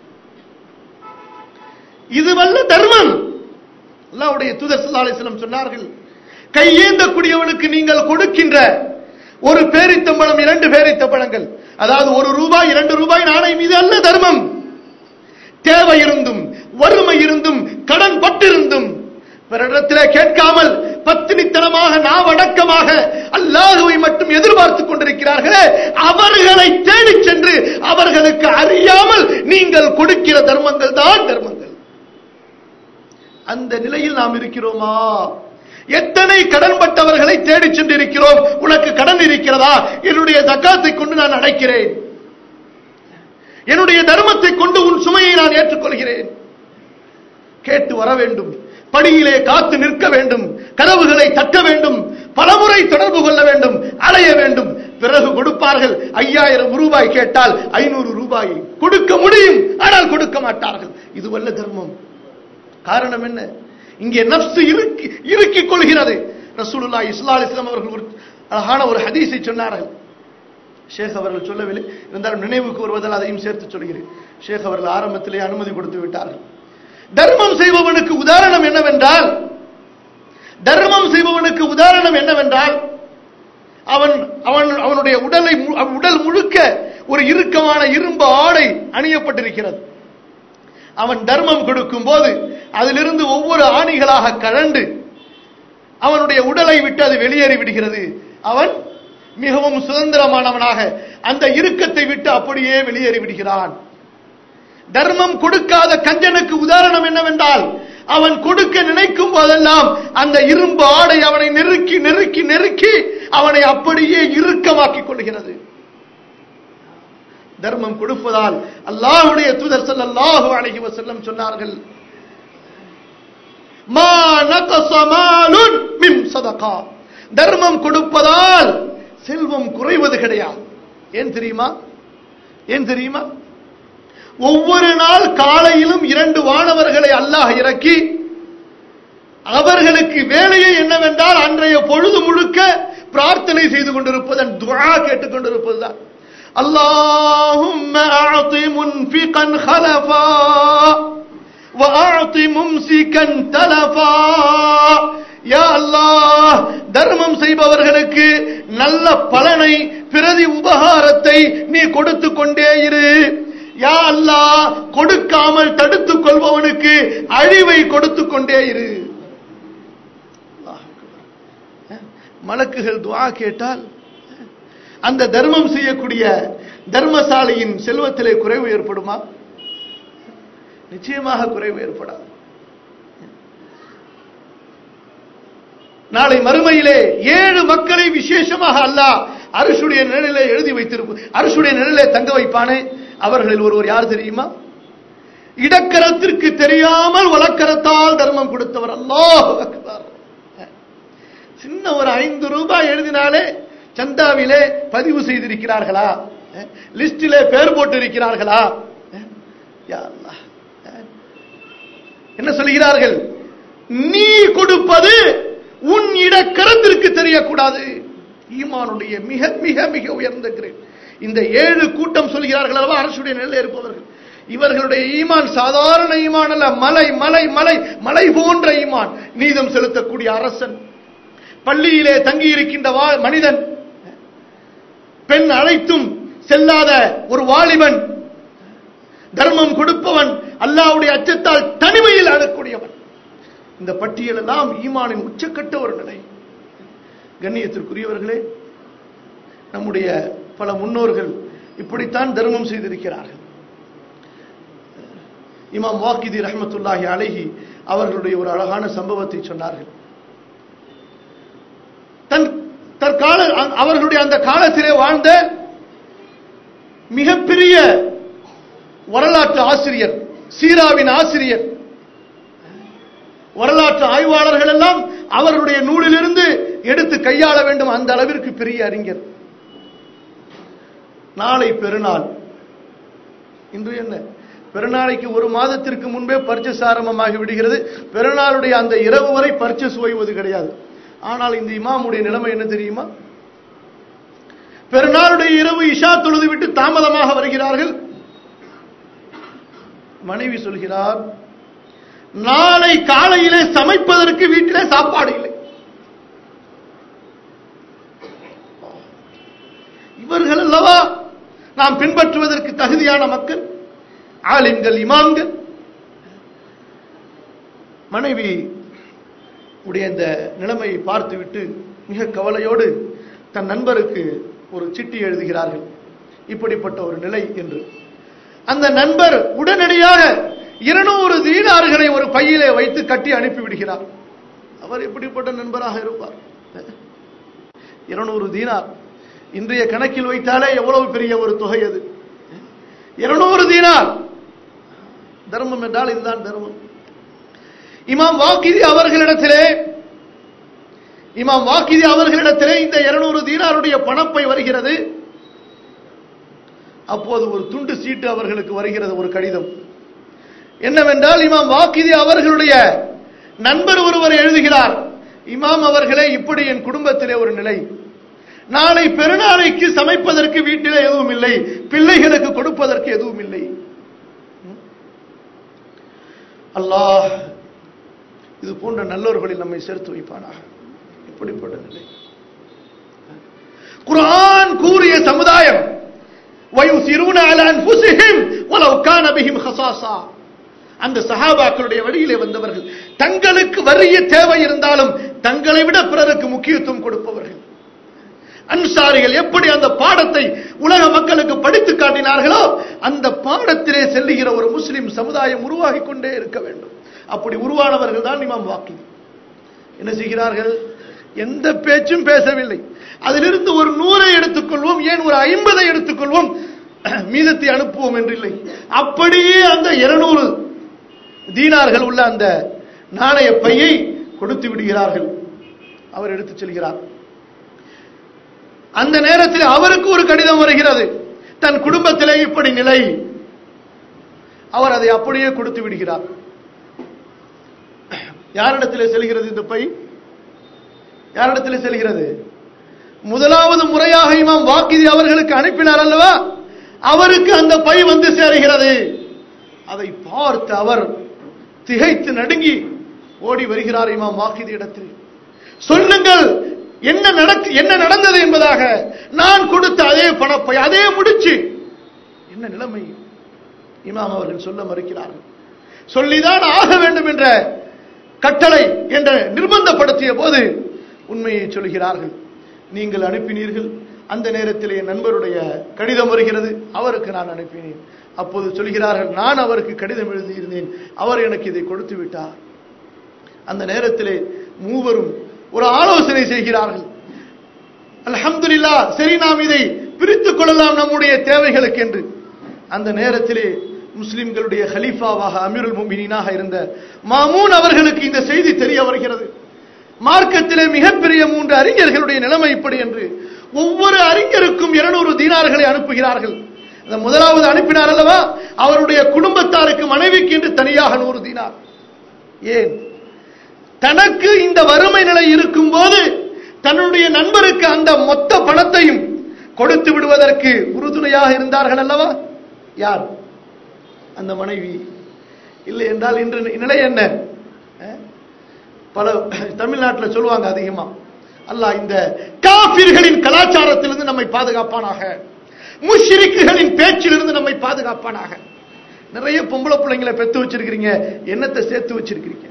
இதுவல்ல தர்மம் அல்லாஹ்வுடைய தூதர் ஸல்லல்லாஹு அலைஹி வஸல்லம் சொன்னார்கள் கையேந்தக்கூடியவனுக்கு நீங்கள் கொடுக்கின்ற ஒரு பேரித்தம்பழம் இரண்டு பேரித்தம்பழங்கள் அதாவது ஒரு ரூபாய் இரண்டு ரூபாய் நாணயம் இது அல்ல தர்மம் தேவை இருந்தும் வறுமை இருந்தும் கடன் பட்டிருந்தும் பிறரிடத்திலே கேட்காமல் பத்தினித்தனமாக நாவடக்கமாக அல்லாஹுவை மட்டும் எதிர்பார்த்துக் கொண்டிருக்கிறார்களே அவர்களை தேடிச் சென்று அவர்களுக்கு அறியாமல் நீங்கள் கொடுக்கிற தர்மங்கள் தான் தர்மங்கள் அந்த நிலையில் நாம் இருக்கிறோமா எத்தனை கடன்பட்டவர்களை தேடிச் சென்றிருக்கிறோம் உனக்கு கடன் இருக்கிறதா என்னுடைய தக்காத்தை கொண்டு நான் அடைக்கிறேன் என்னுடைய தர்மத்தை கொண்டு உன் சுமையை நான் ஏற்றுக்கொள்கிறேன் கேட்டு வர வேண்டும் படியிலே காத்து நிற்க வேண்டும் கதவுகளை தட்ட வேண்டும் பலமுறை தொடர்பு கொள்ள வேண்டும் அலைய வேண்டும் பிறகு கொடுப்பார்கள் ஐயாயிரம் ரூபாய் கேட்டால் ஐநூறு ரூபாய் கொடுக்க முடியும் ஆனால் கொடுக்க மாட்டார்கள் இது வல்ல தர்மம் காரணம் என்ன இங்கே நப்சு இறுக்கி இறுக்கிக் கொள்கிறது ரசூலுல்லாஹி ஸல்லல்லாஹு அலைஹி வஸல்லம் அவர்கள் ஒரு அழகான ஒரு ஹதீஸை சொன்னார்கள் ஷேக் அவர்கள் சொல்லவில்லை இருந்தாலும் நினைவுக்கு வருவதால் அதையும் சேர்த்து சொல்கிறேன் ஷேக் அவர்கள் ஆரம்பத்திலே அனுமதி கொடுத்து விட்டார்கள் தர்மம் செய்பவனுக்கு உதாரணம் என்னவென்றால் தர்மம் செய்பவனுக்கு உதாரணம் என்னவென்றால் அவன் அவன் அவனுடைய உடலை மு- அவன் உடல் முழுக்க ஒரு இறுக்கமான இரும்பு ஆடை அணியப்பட்டிருக்கிறது அவன் தர்மம் கொடுக்கும் போது அதிலிருந்து ஒவ்வொரு ஆணிகளாக கழண்டு அவனுடைய உடலை விட்டு அது வெளியேறி விடுகிறது அவன் மிகவும் சுதந்திரமானவனாக அந்த இறுக்கத்தை விட்டு அப்படியே வெளியேறி விடுகிறான் தர்மம் கொடுக்காத கஞ்சனுக்கு உதாரணம் என்னவென்றால் அவன் கொடுக்க நினைக்கும் போதெல்லாம் அந்த இரும்பு ஆடை அவனை நெருக்கி நெருக்கி நெருக்கி அவனை அப்படியே இறுக்கமாக்கிக் கொள்கிறது தர்மம் கொடுப்பதால் அல்லாஹ்வுடைய தூதர் ஸல்லல்லாஹு அலைஹி வஸல்லம் சொன்னார்கள் மா நகஸ மாலுன் மின் சதகா தர்மம் கொடுப்பதால் செல்வம் குறைவது கிடையாது ஏன் தெரியுமா ஏன் தெரியுமா ஒவ்வொரு நாள் காலையிலும் இரண்டு வானவர்களை அல்லாஹ் இறக்கி அவர்களுக்கு வேலையை என்னவென்றால் அன்றைய பொழுது முழுக்க பிரார்த்தனை செய்து கொண்டிருப்பதன் துஆ கேட்டுக் கொண்டிருப்பதுதான் اللهم أعط منفقا خلفا وأعط ممسكا تلفا யா அல்லாஹ் தர்மம் செய்பவர்களுக்கு நல்ல பலனை பிரதி உபகாரத்தை நீ கொடுத்து கொண்டே இரு யா அல்லாஹ் கொடுக்காமல் தடுத்துக் கொள்பவனுக்கு அழிவை கொடுத்து கொண்டே இரு அல்லாஹ் அக்பர். மலக்குகள் துஆ கேட்டால் அந்த தர்மம் செய்யக்கூடிய தர்மசாலையின் செல்வத்திலே குறைவு ஏற்படுமா நிச்சயமாக குறைவு ஏற்படாது நாளை மறுமையிலே ஏழு மக்களை விசேஷமாக அல்லாஹ் அரசுடைய நிழலிலே எழுதி வைத்திருப்பு அரசுடைய நிழலிலே தங்க வைப்பானே அவர்களில் ஒருவர் யார் தெரியுமா இடக்கரத்திற்கு தெரியாமல் வழக்கரத்தால் தர்மம் கொடுத்தவர் அல்லாஹ் அக்பர் சின்ன ஒரு ஐந்து ரூபாய் எழுதினாலே சந்தாவிலே பதிவு செய்திருக்கிறார்களா லிஸ்டிலே பேர் போட்டு இருக்கிறார்களா யா அல்லாஹ். என்ன சொல்கிறார்கள் நீ கொடுப்பது உன் இடக்கரத்திற்கு தெரியக்கூடாது ஈமானுடைய மிக மிக மிக உயர்ந்த கிரேட் இந்த ஏழு கூட்டம் சொல்கிறார்கள் அல்லவா அரசுடைய நிலையில் இருப்பவர்கள் இவர்களுடைய ஈமான் சாதாரண ஈமான் அல்ல மலை மலை மலை மலை போன்ற ஈமான் நீதம் செலுத்தக்கூடிய அரசன் பள்ளியிலே தங்கி இருக்கின்ற வா- மனிதன் பெண் அழைத்தும் செல்லாத ஒரு வாலிபன் தர்மம் கொடுப்பவன் அல்லாஹ்வுடைய அச்சத்தால் தனிமையில் அழக்கூடியவன் இந்த பட்டியல் எல்லாம் ஈமானின் உச்சக்கட்ட ஒரு நிலை கண்ணியத்திற்குரியவர்களே நம்முடைய பல முன்னோர்கள் இப்படித்தான் தர்மம் செய்திருக்கிறார்கள் இமாம் வாக்கிதி ரஹ்மத்துல்லாஹி அலைஹி அவர்களுடைய ஒரு அழகான சம்பவத்தை சொன்னார்கள் தன் தற்கால அ- அவர்களுடைய அந்த காலத்திலே வாழ்ந்த மிகப்பெரிய வரலாற்று ஆசிரியர் சீராவின் ஆசிரியர் வரலாற்று ஆய்வாளர்கள் எல்லாம் அவர்களுடைய நூலிலிருந்து எடுத்து கையாள வேண்டும் அந்த அளவிற்கு பெரிய அறிஞர் நாளை பெருநாள் இன்று என்ன பெருநாளைக்கு ஒரு மாதத்திற்கு முன்பே பர்ச்சேஸ் ஆரம்பமாகி விடுகிறது பெருநாளுடைய அந்த இரவு வரை பர்ச்சேஸ் ஓய்வது கிடையாது ஆனால் இந்த இமாமுடைய நிலைமை என்ன தெரியுமா பெருநாளுடைய இரவு இஷா தொழுது விட்டு தாமதமாக வருகிறார்கள் மனைவி சொல்கிறார் நாளை காலையிலே சமைப்பதற்கு வீட்டிலே சாப்பாடு இல்லை இவர்கள் அல்லவா நாம் பின்பற்றுவதற்கு தகுதியான மக்கள் ஆலிம்கள் இமாம்கள் மனைவி உடைய இந்த நிலைமையை பார்த்துவிட்டு மிக கவலையோடு தன் நண்பருக்கு ஒரு சிட்டி எழுதுகிறார்கள் இப்படிப்பட்ட ஒரு நிலை என்று அந்த நண்பர் உடனடியாக இருநூறு தீனார்களை ஒரு பையிலே வைத்து கட்டி அனுப்பிவிடுகிறார் அவர் எப்படிப்பட்ட நண்பராக இருப்பார் இருநூறு தீனார் இன்றைய கணக்கில் வைத்தாலே எவ்வளவு பெரிய ஒரு தொகை அது இருநூறு தீனார் தர்மம் என்றால் இதுதான் தர்மம் இமாம் வாக்கிதி அவர்களிடத்திலே இமாம் வாக்கிதி அவர்களிடத்திலே இந்த இருநூறு தீனாருடைய பணப்பை வருகிறது அப்போது ஒரு துண்டு சீட்டு அவர்களுக்கு வருகிறது ஒரு கடிதம் என்னவென்றால் இமாம் வாக்கிதி அவர்களுடைய நண்பர் ஒருவர் எழுதுகிறார் இமாம் அவர்களே இப்படி என் குடும்பத்திலே ஒரு நிலை நாளை பெருநாளைக்கு சமைப்பதற்கு வீட்டிலே எதுவும் இல்லை பிள்ளைகளுக்கு கொடுப்பதற்கு எதுவும் இல்லை அல்லாஹ் இது போன்ற நல்லோர்களில் நம்மை சேர்த்து வைப்பானாக இப்படிப்பட்ட நிலை குர்ஆன் கூறிய சமுதாயம் وَيُثِرُونَ عَلَى أَنفُسِهِمْ وَلَوْ كَانَ بِهِمْ خَصَاصَةٌ அந்த சஹாபாக்களுடைய வழியிலே வந்தவர்கள் தங்களுக்கு வறிய தேவை இருந்தாலும் தங்களை விட பிறருக்கு முக்கியத்துவம் கொடுப்பவர்கள் அன்சாரிகள் எப்படி அந்த பாடத்தை உலக மக்களுக்கு படித்து காட்டினார்களோ அந்த பாடத்திலே செல்லுகிற ஒரு முஸ்லிம் சமுதாயம் உருவாகி கொண்டே இருக்க வேண்டும் அப்படி உருவானவர்கள் தான் இமாம் வாக்கி என்ன செய்கிறார்கள் எந்த பேச்சும் பேசவில்லை அதிலிருந்து ஒரு நூறை எடுத்துக்கொள்வோம் ஏன் ஒரு ஐம்பதை எடுத்துக்கொள்வோம் மீதத்தை அனுப்புவோம் என்று இல்லை அப்படியே அந்த இருநூறு தீனார்கள் உள்ள அந்த நாணய பையை கொடுத்து விடுகிறார்கள் அவர் எடுத்துச் செல்கிறார் அந்த நேரத்தில் அவருக்கு ஒரு கடிதம் வருகிறது தன் குடும்பத்திலே இப்படி நிலை அவர் அதை அப்படியே கொடுத்து விடுகிறார் யாரிடத்திலே செல்கிறது இந்த பை யாரிடத்திலே செல்கிறது முதலாவது முறையாக இமாம் வாக்கிதி அவர்களுக்கு அனுப்பினார் அல்லவா அவருக்கு அந்த பை வந்து சேருகிறது அதை பார்த்து அவர் திகைத்து நடுங்கி ஓடி வருகிறார் இமாம் வாக்கிதி இடத்தில் சொல்லுங்கள் என்ன நடக்கு என்ன நடந்தது என்பதாக நான் கொடுத்த அதே பணப்பை அதே முடிச்சு என்ன நிலைமை இமாம் அவர்கள் சொல்ல மறுக்கிறார்கள் சொல்லிதான் ஆக வேண்டும் என்ற கட்டளை என்ற நிர்பந்தப்படுத்திய போது உண்மையை சொல்கிறார்கள் நீங்கள் அனுப்பினீர்கள் அந்த நேரத்தில் என் நண்பருடைய கடிதம் வருகிறது அவருக்கு நான் அனுப்பினேன் அப்போது சொல்கிறார்கள் நான் அவருக்கு கடிதம் எழுதியிருந்தேன் அவர் எனக்கு இதை கொடுத்து விட்டார் அந்த நேரத்திலே மூவரும் ஒரு ஆலோசனை செய்கிறார்கள் அல்ஹம்துலில்லா சரி நாம் இதை பிரித்துக் கொள்ளலாம் நம்முடைய தேவைகளுக்கு என்று அந்த நேரத்திலே முஸ்லிம்களுடைய ஹலீஃபாவாக அமீருல் முமினாக இருந்த மாமூன் அவர்களுக்கு இந்த செய்தி தெரிய வருகிறது மார்க்கத்திலே மிகப்பெரிய மூன்று அறிஞர்களுடைய நிலைமை இப்படி என்று ஒவ்வொரு அறிஞருக்கும் இருநூறு தீனார்களை அனுப்புகிறார்கள் இந்த முதலாவது அனுப்பினார் அல்லவா அவருடைய குடும்பத்தாருக்கு மனைவிக்கு என்று தனியாக நூறு தீனார் ஏன் தனக்கு இந்த வறுமை நிலை இருக்கும் போது தன்னுடைய நண்பருக்கு அந்த மொத்த பணத்தையும் கொடுத்து விடுவதற்கு உறுதுணையாக இருந்தார்கள் அல்லவா யார் அந்த மனைவி இல்லை என்றால் இன்று நிலை என்ன அஹ்? பல தமிழ்நாட்டில் சொல்லுவாங்க அதிகமா அல்லாஹ் இந்த காபிர்களின் கலாச்சாரத்திலிருந்து நம்மை பாதுகாப்பானாக முஷ்ரிக்குகளின் பேச்சிலிருந்து நம்மை பாதுகாப்பானாக நிறைய பொம்பளை பிள்ளைங்களை பெத்து வச்சிருக்கிறீங்க என்னத்தை சேர்த்து வச்சிருக்கிறீங்க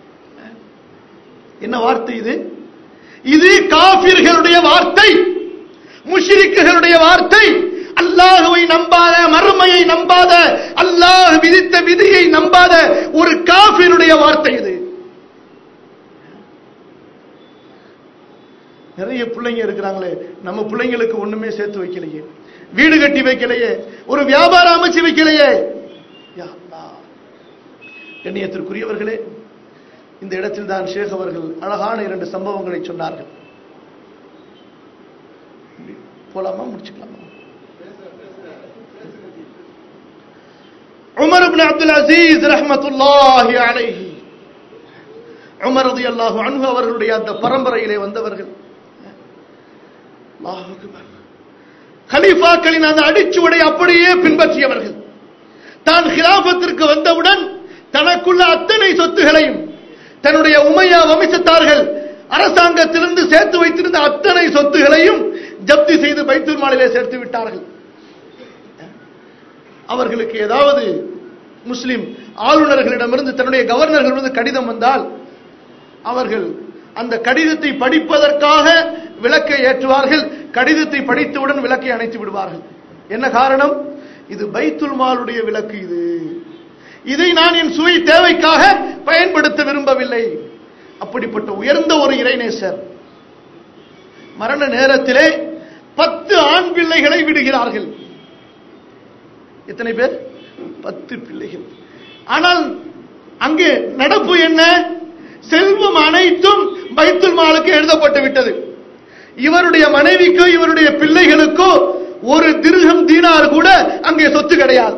என்ன வார்த்தை இது இது காபிர்களுடைய வார்த்தை முஷ்ரிக்குகளுடைய வார்த்தை அல்லாஹுவை நம்பாத மறுமையை நம்பாத அல்லாஹ் விதித்த விதியை நம்பாத ஒரு காபிருடைய வார்த்தை இது நிறைய பிள்ளைங்க இருக்கிறாங்களே நம்ம பிள்ளைங்களுக்கு ஒண்ணுமே சேர்த்து வைக்கலையே வீடு கட்டி வைக்கலையே ஒரு வியாபாரம் அமைச்சு வைக்கலையே யா அல்லாஹ். கண்ணியத்திற்குரியவர்களே இந்த இடத்தில் தான் ஷேக் அவர்கள் அழகான இரண்டு சம்பவங்களை சொன்னார்கள் போலாமா முடிச்சுக்கலாமா இப்னு அப்துல் அசீஸ் ரஹ்மத்துல்லாஹி அலைஹி உமர் ரலியல்லாஹு அன்ஹு அவர்களுடைய அந்த பரம்பரையிலே வந்தவர்கள் அல்லாஹ் அக்பர் கலீஃபாக்களின் அந்த அடிச்சுவடை அப்படியே பின்பற்றியவர்கள் தான் ஹிலாபத்திற்கு வந்தவுடன் தனக்குள்ள அத்தனை சொத்துகளையும் தன்னுடைய உமையா வம்சத்தார்கள் அரசாங்கத்திலிருந்து சேர்த்து வைத்திருந்த அத்தனை சொத்துகளையும் ஜப்தி செய்து பைத்தூர் மாலிலே சேர்த்து விட்டார்கள் அவர்களுக்கு ஏதாவது முஸ்லிம் ஆளுநர்களிடமிருந்து தன்னுடைய கவர்னர்களிடமிருந்து கடிதம் வந்தால் அவர்கள் அந்த கடிதத்தை படிப்பதற்காக விளக்கை ஏற்றுவார்கள் கடிதத்தை படித்தவுடன் விளக்கை அணைத்து விடுவார்கள் என்ன காரணம் இது பைத்துல் மாலுடைய விளக்கு இது இதை நான் என் சுவை தேவைக்காக பயன்படுத்த விரும்பவில்லை அப்படிப்பட்ட உயர்ந்த ஒரு இறைநேசர் மரண நேரத்திலே பத்து ஆண் பிள்ளைகளை விடுகிறார்கள் எத்தனை பேர் பத்து பிள்ளைகள் ஆனால் அங்கே நடப்பு என்ன செல்வம் அனைத்தும் பைத்துல் மாலுக்கு எழுதப்பட்டு விட்டது இவருடைய மனைவிக்கோ இவருடைய பிள்ளைகளுக்கோ ஒரு திருகம் தீனார் கூட அங்கே சொத்து கிடையாது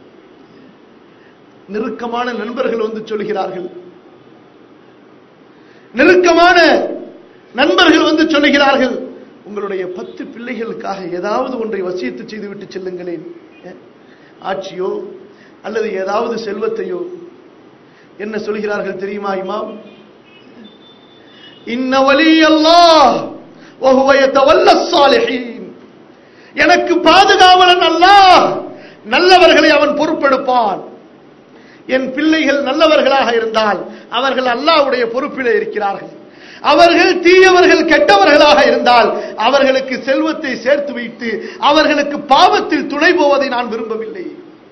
நெருக்கமான நண்பர்கள் வந்து சொல்கிறார்கள் நெருக்கமான நண்பர்கள் வந்து சொல்லுகிறார்கள் உங்களுடைய பத்து பிள்ளைகளுக்காக ஏதாவது ஒன்றை வசியத்து செய்துவிட்டு செல்லுங்களேன் ஆட்சியோ அல்லது ஏதாவது செல்வத்தையோ என்ன சொல்கிறார்கள் தெரியுமா இமாம் இன்ன வலி அல்லாஹ் وهو يتولى الصالحين எனக்கு பாதுகாவலன் அல்லாஹ் நல்லவர்களை அவன் பொறுப்பெடுப்பான் என் பிள்ளைகள் நல்லவர்களாக இருந்தால் அவர்கள் அல்லாஹ்வுடைய பொறுப்பிலே இருக்கிறார்கள் அவர்கள் தீயவர்கள் கெட்டவர்களாக இருந்தால் அவர்களுக்கு செல்வத்தை சேர்த்து வைத்து அவர்களுக்கு பாவத்தில் துணை போவதை நான் விரும்பவில்லை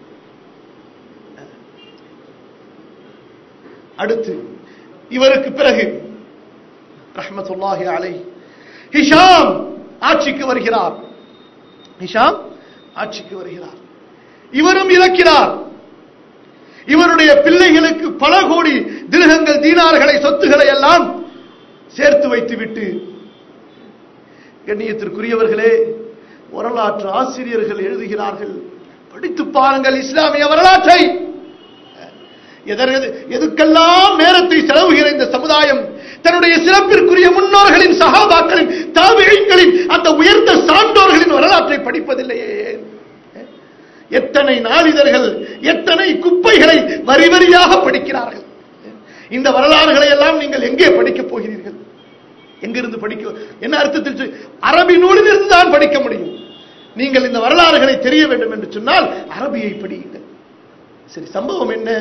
அடுத்து இவருக்கு பிறகு ரஹ்மத்துல்லாஹி அலை ஹிஷாம் ஆட்சிக்கு வருகிறார் ஹிஷாம் ஆட்சிக்கு வருகிறார் இவரும் இறக்கிறார் இவருடைய பிள்ளைகளுக்கு பல கோடி திருகங்கள் தீனார்களை சொத்துக்களை எல்லாம் சேர்த்து வைத்துவிட்டு கண்ணியத்திற்குரியவர்களே வரலாற்று ஆசிரியர்கள் எழுதுகிறார்கள் படித்து பாருங்கள் இஸ்லாமிய வரலாற்றை எதற்கு- எதுக்கெல்லாம் நேரத்தை செலவுகிற இந்த சமுதாயம் தன்னுடைய சிறப்பிற்குரிய முன்னோர்களின் சகாபாக்களின் தாவிகளின் அந்த உயர்ந்த சான்றோர்களின் வரலாற்றை படிப்பதில்லையே எத்தனை நாளிதழ்கள் எத்தனை குப்பைகளை வரி வரியாக படிக்கிறார்கள் இந்த வரலாறுகளை எல்லாம் நீங்கள் எங்கே படிக்கப் போகிறீர்கள் எங்கிருந்து படிக்க என்ன அர்த்தத்தில் சொல்- அரபி நூலிலிருந்து தான் படிக்க முடியும் நீங்கள் இந்த வரலாறுகளை தெரிய வேண்டும் என்று சொன்னால் அரபியை படியுங்கள் சரி சம்பவம் என்ன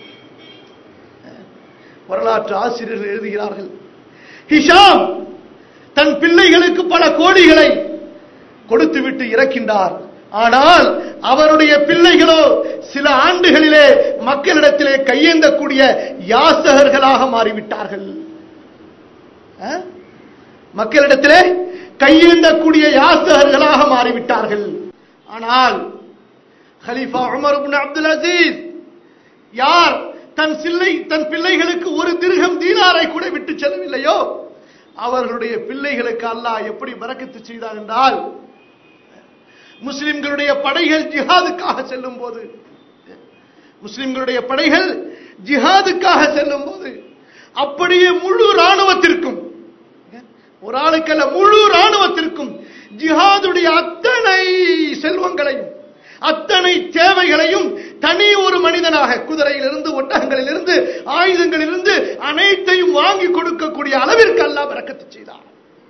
வரலாற்று ஆசிரியர்கள் எழுதுகிறார்கள் ஹிஷாம் தன் பிள்ளைகளுக்கு பல கோடிகளை கொடுத்துவிட்டு இறக்கின்றார் ஆனால் அவருடைய பிள்ளைகளோ சில ஆண்டுகளிலே மக்களிடத்திலே கையேந்தக்கூடிய யாசகர்களாக மாறிவிட்டார்கள் ஆ? மக்களிடத்திலே கையேந்தக்கூடிய யாசகர்களாக மாறிவிட்டார்கள் ஆனால் ஹலீஃபா உமர் இப்னு அப்துல் அசீஸ் யார் தன் சில்லை தன் பிள்ளைகளுக்கு ஒரு திருகம் தீனாரை கூட விட்டு செல்லவில்லையோ அவர்களுடைய பிள்ளைகளுக்கு அல்லாஹ் எப்படி பரக்கத்து செய்தார் என்றால் முஸ்லிம்களுடைய படைகள் ஜிஹாதுக்காக செல்லும் போது முஸ்லிம்களுடைய படைகள் ஜிஹாதுக்காக செல்லும் போது அப்படியே முழு ராணுவத்திற்கும் ஒரு ஆளுக்கல்ல முழு ராணுவத்திற்கும் ஜிஹாதுடைய அத்தனை செல்வங்களையும் அத்தனை தேவைகளையும் தனி ஒரு மனிதனாக குதிரையிலிருந்து ஒட்டகங்களிலிருந்து ஆயுதங்களிலிருந்து அனைத்தையும் வாங்கி கொடுக்கக்கூடிய அளவிற்கு அல்லாஹ் பரக்கத்து செய்தார்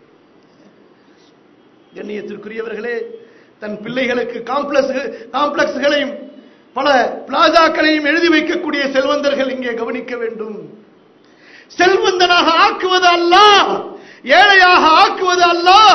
கண்ணியத்திற்குரியவர்களே தன் பிள்ளைகளுக்கு காம்ப்ளெக்ஸ் காம்ப்ளெக்ஸ்களையும் பல பிளாசாக்களையும் எழுதி வைக்கக்கூடிய செல்வந்தர்கள் இங்கே கவனிக்க வேண்டும் செல்வந்தனாக ஆக்குவது அல்லாஹ் ஏழையாக ஆக்குவது அல்லாஹ்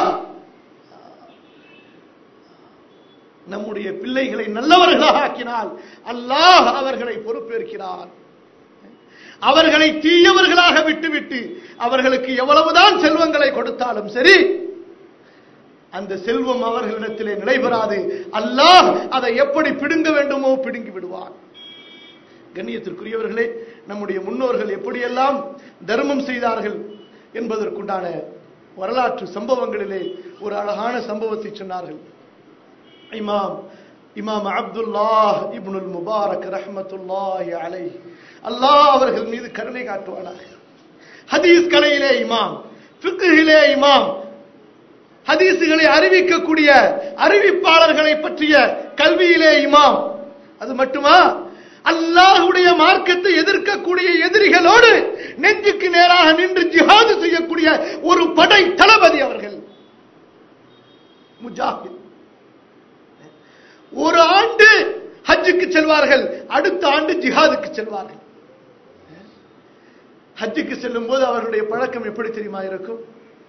நம்முடைய பிள்ளைகளை நல்லவர்களாக ஆக்கினால் அல்லாஹ் அவர்களை பொறுப்பேற்கிறார் அவர்களை தீயவர்களாக விட்டுவிட்டு அவர்களுக்கு எவ்வளவுதான் செல்வங்களை கொடுத்தாலும் சரி அந்த செல்வம் அவர்களிடத்திலே நிலைபெறாது அல்லாஹ் அதை எப்படி பிடுங்க வேண்டுமோ பிடுங்கி விடுவார் கண்ணியத்திற்குரியவர்களே நம்முடைய முன்னோர்கள் எப்படியெல்லாம் தர்மம் செய்தார்கள் என்பதற்குண்டான வரலாற்று சம்பவங்களிலே ஒரு அழகான சம்பவத்தை சொன்னார்கள் இமாம் இமாம் அப்துல்லாஹ் இப்னுல் முபாரக் ரஹ்மத்துல்லாஹி அலைஹி அல்லாஹ் அவர்கள் மீது கருணை காட்டுவானாக ஹதீஸ் கலையிலே இமாம் ஃபிக்ஹிலே இமாம் ஹதீசுகளை அறிவிக்கக்கூடிய அறிவிப்பாளர்களை பற்றிய கல்வியிலே இமாம் அது மட்டுமா அல்லாஹுடைய மார்க்கத்தை எதிர்க்கக்கூடிய எதிரிகளோடு நெஞ்சுக்கு நேராக நின்று ஜிஹாது செய்யக்கூடிய ஒரு படை தளபதி அவர்கள் முஜாஹித் ஒரு ஆண்டு ஹஜ்ஜுக்கு செல்வார்கள் அடுத்த ஆண்டு ஜிஹாதுக்கு செல்வார்கள் ஹஜ்ஜுக்கு செல்லும் போது அவர்களுடைய பழக்கம் எப்படி தெரியுமா இருக்கும்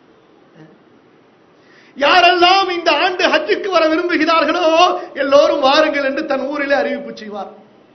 யாரெல்லாம் இந்த ஆண்டு ஹஜ்ஜுக்கு வர விரும்புகிறார்களோ எல்லோரும் வாருங்கள் என்று தன் ஊரிலே அறிவிப்பு செய்வார்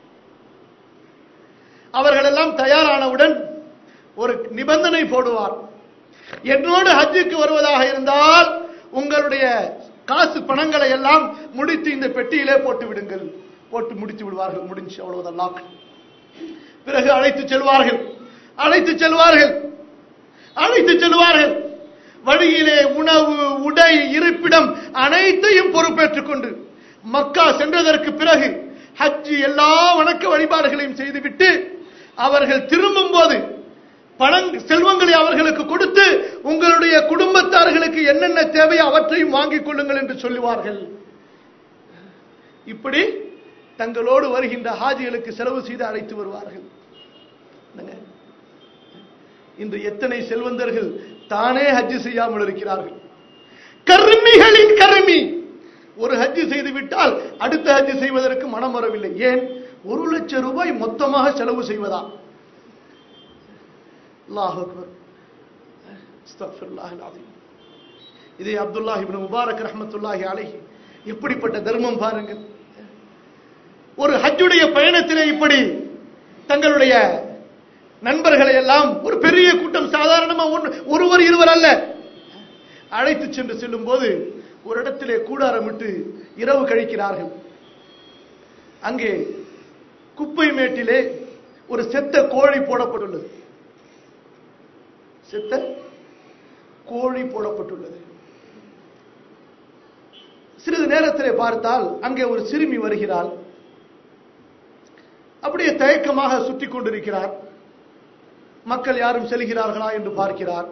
அவர்கள் எல்லாம் தயாரானவுடன் ஒரு நிபந்தனை போடுவார் என்னோடு ஹஜ்ஜுக்கு வருவதாக இருந்தால் உங்களுடைய காசு பணங்களை எல்லாம் முடித்து இந்த பெட்டியிலே போட்டு விடுங்கள் போட்டு முடித்து விடுவார்கள் முடிஞ்சு அவ்வளவுதான் லாக் பிறகு அழைத்து செல்வார்கள் அழைத்து செல்வார்கள் அழைத்து செல்வார்கள் வழியிலே உணவு உடை இருப்பிடம் அனைத்தையும் பொறுப்பேற்றுக் கொண்டு மக்கா சென்றதற்கு பிறகு ஹஜ்ஜி எல்லா வணக்க வழிபாடுகளையும் செய்துவிட்டு அவர்கள் திரும்பும் போது பணம் செல்வங்களை அவர்களுக்கு கொடுத்து உங்களுடைய குடும்பத்தார்களுக்கு என்னென்ன தேவையோ அவற்றையும் வாங்கிக் கொள்ளுங்கள் என்று சொல்லுவார்கள் இப்படி தங்களோடு வருகின்ற ஹாஜிகளுக்கு செலவு செய்து அழைத்து வருவார்கள் என்னங்க? இன்று எத்தனை செல்வந்தர்கள் தானே ஹஜ்ஜு செய்யாமல் இருக்கிறார்கள் கருமிகளின் கருமி ஒரு ஹஜ்ஜு செய்து விட்டால் அடுத்த ஹஜ்ஜு செய்வதற்கு மனம் வரவில்லை ஏன் ஒரு லட்சம் ரூபாய் மொத்தமாக செலவு செய்வதா அல்லாஹ் அக்பர் அஸ்தக்ஃபிருல்லாஹில் அஸீம். இதே அப்துல்லாஹ் இப்னு முபாரக் ரஹ்மத்துல்லாஹி அலைஹி எப்படிப்பட்ட தர்மம் பாருங்கள் ஒரு ஹஜ்ஜுடைய பயணத்திலே இப்படி தங்களுடைய நண்பர்களை எல்லாம் ஒரு பெரிய கூட்டம் சாதாரணமா ஒன்று- ஒருவர் இருவர் அல்ல அழைத்து சென்று செல்லும் போது ஒரு இடத்திலே கூடாரமிட்டு இரவு கழிக்கிறார்கள் அங்கே குப்பை மேட்டிலே ஒரு செத்த கோழி போடப்பட்டுள்ளது செத்த கோழி போடப்பட்டுள்ளது சிறிது நேரத்திலே பார்த்தால் அங்கே ஒரு சிறுமி வருகிறாள் அப்படியே தயக்கமாக சுற்றி கொண்டிருக்கிறார் மக்கள் யாரும் செல்கிறார்களா என்று பார்க்கிறார்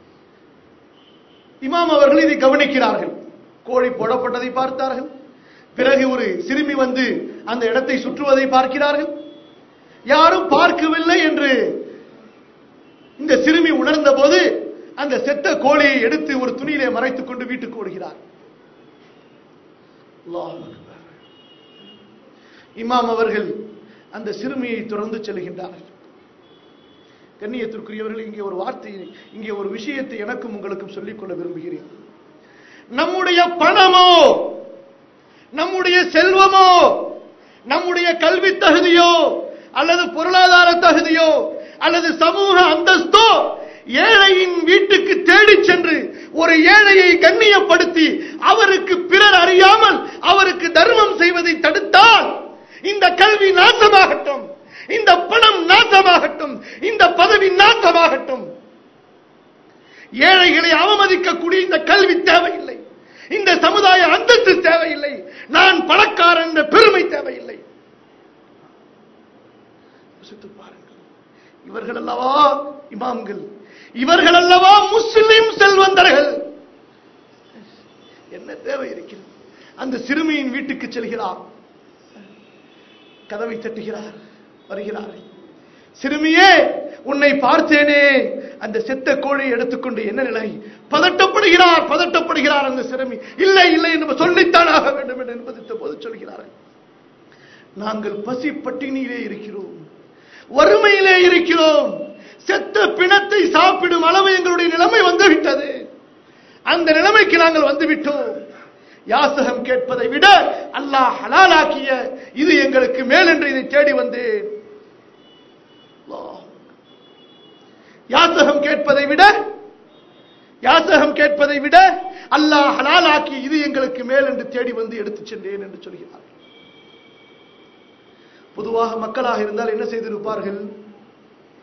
இமாம் அவர்கள் இதை கவனிக்கிறார்கள் கோழி போடப்பட்டதை பார்த்தார்கள் பிறகு ஒரு சிறுமி வந்து அந்த இடத்தை சுற்றுவதை பார்க்கிறார்கள் யாரும் பார்க்கவில்லை என்று இந்த சிறுமி உணர்ந்த போது அந்த செத்த கோழியை எடுத்து ஒரு துணியிலே மறைத்துக் கொண்டு வீட்டுக்கு ஓடுகிறார் அல்லாஹ் அக்பர். இமாம் அவர்கள் அந்த சிறுமியை தொடர்ந்து செல்கின்றார்கள் கண்ணியத்திற்குரியவர்கள் இங்கே ஒரு வார்த்தை இங்கே ஒரு விஷயத்தை எனக்கும் உங்களுக்கும் சொல்லிக்கொள்ள விரும்புகிறேன் நம்முடைய பணமோ நம்முடைய செல்வமோ நம்முடைய கல்வி தகுதியோ அல்லது பொருளாதார தகுதியோ அல்லது சமூக அந்தஸ்தோ ஏழையின் வீட்டுக்கு தேடிச் சென்று ஒரு ஏழையை கண்ணியப்படுத்தி அவருக்கு பிறர் அறியாமல் அவருக்கு தர்மம் செய்வதை தடுத்தால் இந்த கல்வி நாசமாகட்டும் இந்த பணம் நாசமாகட்டும் இந்த பதவி நாசமாகட்டும் ஏழைகளை அவமதிக்கக்கூடிய இந்த கல்வி தேவையில்லை இந்த சமுதாய அந்தஸ்து தேவையில்லை நான் பணக்காரன் என்ற பெருமை தேவையில்லை யோசித்து பாருங்கள் இவர்கள் அல்லவா இமாம்கள் இவர்கள் அல்லவா முஸ்லிம் செல்வந்தர்கள் என்ன தேவை இருக்கிறது அந்த சிறுமியின் வீட்டுக்கு செல்கிறார் கதவை தட்டுகிறார் வருகிறார் சிறுமியே உன்னை பார்த்தேனே அந்த செத்த கோழியை எடுத்துக்கொண்டு என்ன நிலை பதட்டப்படுகிறார் பதட்டப்படுகிறார் அந்த சிறுமி இல்லை இல்லை என்று சொல்லித்தான் ஆக வேண்டும் என்று என்பதித்த போது சொல்கிறார்கள் நாங்கள் பசி பட்டினியிலே இருக்கிறோம் வறுமையிலே இருக்கிறோம் செத்த பிணத்தை சாப்பிடும் அளவு எங்களுடைய நிலைமை வந்துவிட்டது அந்த நிலைமைக்கு நாங்கள் வந்துவிட்டோம் யாசகம் கேட்பதை விட அல்லாஹ் ஹலாலாக்கிய இது எங்களுக்கு மேல் என்று இதை தேடி வந்தேன் அல்லாஹ். யாசகம் கேட்பதை விட யாசகம் கேட்பதை விட அல்லாஹ் ஹலாலாக்கி இது எங்களுக்கு மேல் என்று தேடி வந்து எடுத்துச் சென்றேன் என்று சொல்கிறார் பொதுவாக மக்களாக இருந்தால் என்ன செய்திருப்பார்கள்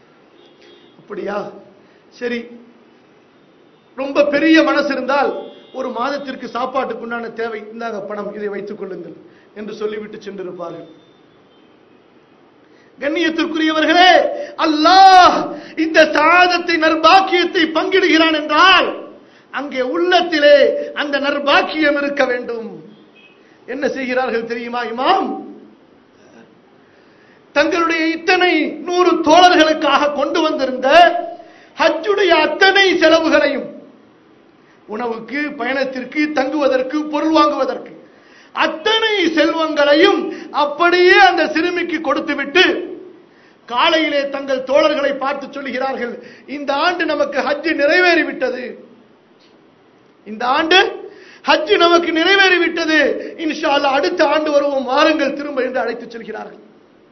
அப்படியா சரி ரொம்ப பெரிய மனசு இருந்தால் ஒரு மாதத்திற்கு சாப்பாட்டுக்கு உண்டான தேவை இந்தாங்க பணம் இதை வைத்துக் கொள்ளுங்கள் என்று சொல்லிவிட்டு சென்றிருப்பார்கள் கண்ணியத்திற்குரியவர்களே அல்லாஹ் இந்த சாதத்தை நற்பாக்கியத்தை பங்கிடுகிறான் என்றால் அங்கே உள்ளத்திலே அந்த நற்பாக்கியம் இருக்க வேண்டும் என்ன செய்கிறார்கள் தெரியுமா இமாம் தங்களுடைய இத்தனை நூறு தோழர்களுக்காக கொண்டு வந்திருந்த ஹஜ்ஜுடைய அத்தனை செலவுகளையும் உணவுக்கு பயணத்திற்கு தங்குவதற்கு பொருள் வாங்குவதற்கு அத்தனை செல்வங்களையும் அப்படியே அந்த சிறுமிக்கு கொடுத்துவிட்டு காலையிலே தங்கள் தோழர்களை பார்த்து சொல்கிறார்கள் இந்த ஆண்டு நமக்கு ஹஜ்ஜு நிறைவேறிவிட்டது இந்த ஆண்டு ஹஜ்ஜு நமக்கு நிறைவேறிவிட்டது இன்ஷா அல்லாஹ் அடுத்த ஆண்டு வருவோம் வாருங்கள் திரும்ப என்று அழைத்துச் செல்கிறார்கள்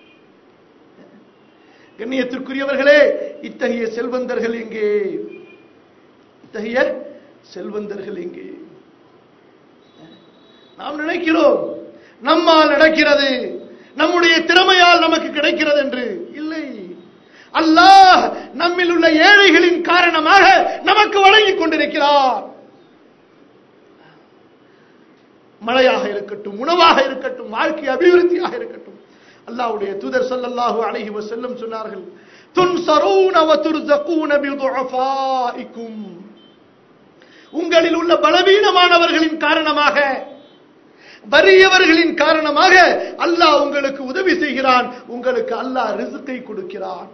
கண்ணியத்திற்குரியவர்களே இத்தகைய செல்வந்தர்கள் எங்கே இத்தகைய செல்வந்தர்கள் எங்கே நாம் நினைக்கிறோம் நம்மால் நடக்கிறது நம்முடைய திறமையால் நமக்கு கிடைக்கிறது என்று இல்லை அல்லாஹ் நம்மில் உள்ள ஏழைகளின் காரணமாக நமக்கு வழங்கிக் கொண்டிருக்கிறார் மழையாக இருக்கட்டும் உணவாக இருக்கட்டும் வாழ்க்கை அபிவிருத்தியாக இருக்கட்டும் அல்லாஹ்வுடைய தூதர் ஸல்லல்லாஹு அலைஹி வஸல்லம் சொன்னார்கள் துன்சரூன வ துர்ஸகூன பிதுஅஃபாஇக்கும் உங்களில் உள்ள பலவீனமானவர்களின் காரணமாக வறியவர்களின் காரணமாக அல்லாஹ் உங்களுக்கு உதவி செய்கிறான் உங்களுக்கு அல்லாஹ் ரிசுக்கை கொடுக்கிறான்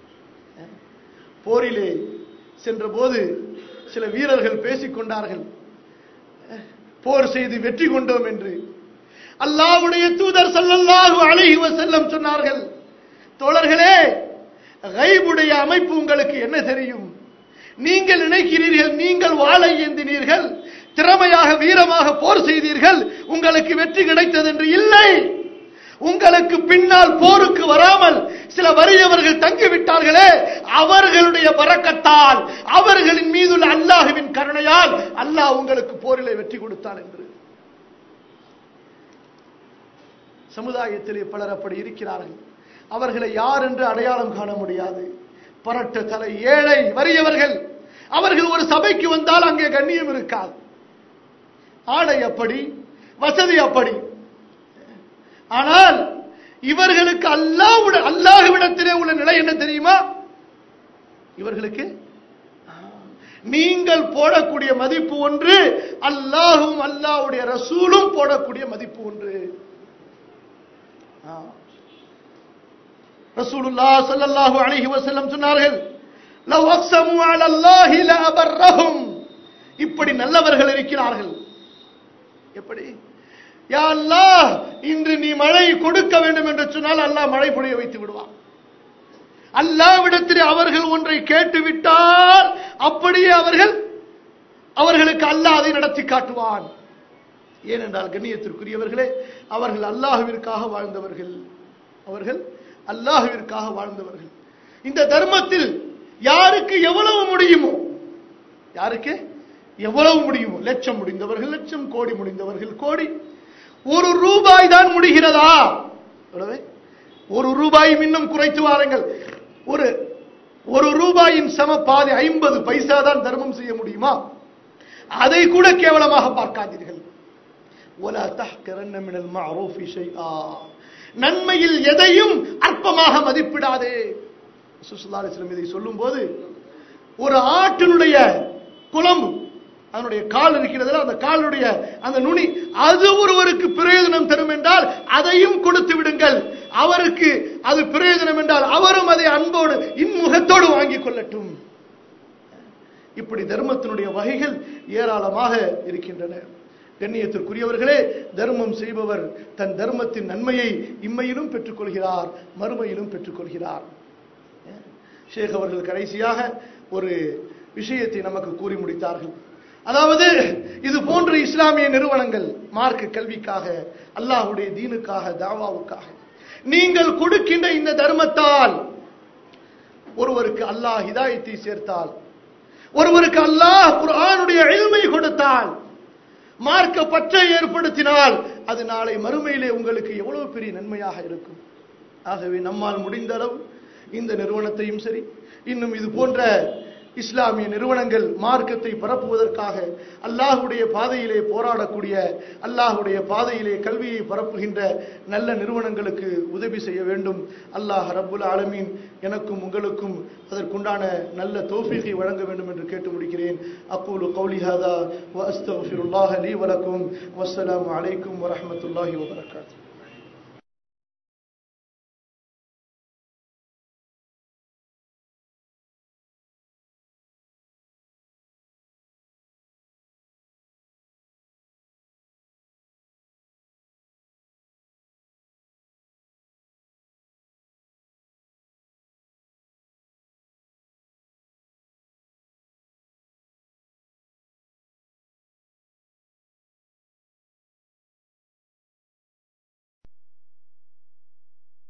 போரிலே சென்றபோது சில வீரர்கள் பேசிக் கொண்டார்கள் போர் செய்து வெற்றி கொண்டோம் என்று அல்லாஹ்வுடைய தூதர் ஸல்லல்லாஹு அலைஹி வஸல்லம் சொன்னார்கள் தோழர்களே கைபுடைய அமைப்பு உங்களுக்கு என்ன தெரியும் நீங்கள் நினைக்கிறீர்கள் நீங்கள் வாளை ஏந்தினீர்கள் திறமையாக வீரமாக போர் செய்தீர்கள் உங்களுக்கு வெற்றி கிடைத்தது என்று இல்லை உங்களுக்கு பின்னால் போருக்கு வராமல் சில வறியவர்கள் தங்கிவிட்டார்களே அவர்களுடைய பறக்கத்தால் அவர்களின் மீதுள்ள அல்லாஹுவின் கருணையால் அல்லாஹ் உங்களுக்கு போரிலே வெற்றி கொடுத்தான் என்று சமுதாயத்திலே பலர் அப்படி இருக்கிறார்கள் அவர்களை யார் என்று அடையாளம் காண முடியாது பரட்ட தலை ஏழை வறியவர்கள் அவர்கள் ஒரு சபைக்கு வந்தால் அங்கே கண்ணியம் இருக்காது ஆடை அப்படி வசதி அப்படி ஆனால் இவர்களுக்கு அல்லாஹ்வுட அல்லாஹ்விடத்திலே உள்ள நிலை என்ன தெரியுமா இவர்களுக்கு நீங்கள் போடக்கூடிய மதிப்பு ஒன்று அல்லாஹும் அல்லாஹ்வுடைய ரசூலும் போடக்கூடிய மதிப்பு ஒன்று ரசூலுல்லாஹ் ஸல்லல்லாஹு அலைஹி வஸல்லம் சொன்னார்கள் லவ் அக்ஸமு அலல்லாஹி லஅபர்ரஹும் இப்படி நல்லவர்கள் இருக்கிறார்கள் எப்படி யா அல்லாஹ் இன்று நீ மழை கொடுக்க வேண்டும் என்று சொன்னால் அல்லாஹ் மழை பொழிய வைத்து விடுவான் அல்லாவிடத்தில் அவர்கள் ஒன்றை கேட்டு விட்டால் அப்படியே அவர்கள் அவர்களுக்கு அல்லாஹ் அதை நடத்தி காட்டுவான் ஏனென்றால் கண்ணியத்திற்குரியவர்களே அவர்கள் அல்லாஹுவிற்காக வாழ்ந்தவர்கள் அவர்கள் அல்லாஹுவிற்காக வாழ்ந்தவர்கள் இந்த தர்மத்தில் யாருக்கு எவ்வளவு முடியுமோ யாருக்கு எவ்வளவு முடியுமோ லட்சம் முடிந்தவர்கள் லட்சம் கோடி முடிந்தவர்கள் கோடி ஒரு ரூபாய் தான் முடிகிறதா எவ்வளவு? ஒரு ரூபாய் இன்னும் குறைத்து வாருங்கள் ஒரு ஒரு ரூபாயின் சம பாதி ஐம்பது பைசா தான் தர்மம் செய்ய முடியுமா அதை கூட கேவலமாக பார்க்காதீர்கள் ولا تحقرن من المعروف شيئا நன்மையில் எதையும் அற்பமாக மதிப்பிடாதே சுல்லா அலிஸ்லம் இதை சொல்லும்போது ஒரு ஆட்டினுடைய குழம்பு அதனுடைய கால் இருக்கிறதுல அந்த காலுடைய அந்த நுனி அது ஒருவருக்கு பிரயோஜனம் தரும் என்றால் அதையும் கொடுத்து விடுங்கள் அவருக்கு அது பிரயோஜனம் என்றால் அவரும் அதை அன்போடு இன்முகத்தோடு வாங்கிக் கொள்ளட்டும் இப்படி தர்மத்தினுடைய வகைகள் ஏராளமாக இருக்கின்றன கண்ணியத்திற்குரியவர்களே தர்மம் செய்பவர் தன் தர்மத்தின் நன்மையை இம்மையிலும் பெற்றுக்கொள்கிறார் மறுமையிலும் பெற்றுக்கொள்கிறார் ஷேக் அவர்கள் கடைசியாக ஒரு விஷயத்தை நமக்கு கூறி முடித்தார்கள் அதாவது இது போன்ற இஸ்லாமிய நிறுவனங்கள் மார்க்க கல்விக்காக அல்லாஹுடைய தீனுக்காக தாவாவுக்காக நீங்கள் கொடுக்கின்ற இந்த தர்மத்தால் ஒருவருக்கு அல்லாஹ் ஹிதாயத்தை சேர்த்தால் ஒருவருக்கு அல்லாஹ் குர்ஆனுடைய இல்மை கொடுத்தால் மார்க்க பற்றை ஏற்படுத்தினால் அது நாளை மறுமையிலே உங்களுக்கு எவ்வளவு பெரிய நன்மையாக இருக்கும் ஆகவே நம்மால் முடிந்த அளவு இந்த நிறுவனத்தையும் சரி இன்னும் இது போன்ற இஸ்லாமிய நிறுவனங்கள் மார்க்கத்தை பரப்புவதற்காக அல்லாஹுடைய பாதையிலே போராடக்கூடிய அல்லாஹுடைய பாதையிலே கல்வியை பரப்புகின்ற நல்ல நிறுவனங்களுக்கு உதவி செய்ய வேண்டும் அல்லாஹ் ரப்புல் ஆலமீன் எனக்கும் உங்களுக்கும் அதற்குண்டான நல்ல தௌஃபீகை வழங்க வேண்டும் என்று கேட்டு முடிக்கிறேன் அக்கூலு கௌலி ஹாதா வ அஸ்தக்ஃபிருல்லாஹ லீ வலக்கும் வஸ்ஸலாமு அலைக்கும் வரஹ்மத்துல்லாஹி வபரகாத்துஹு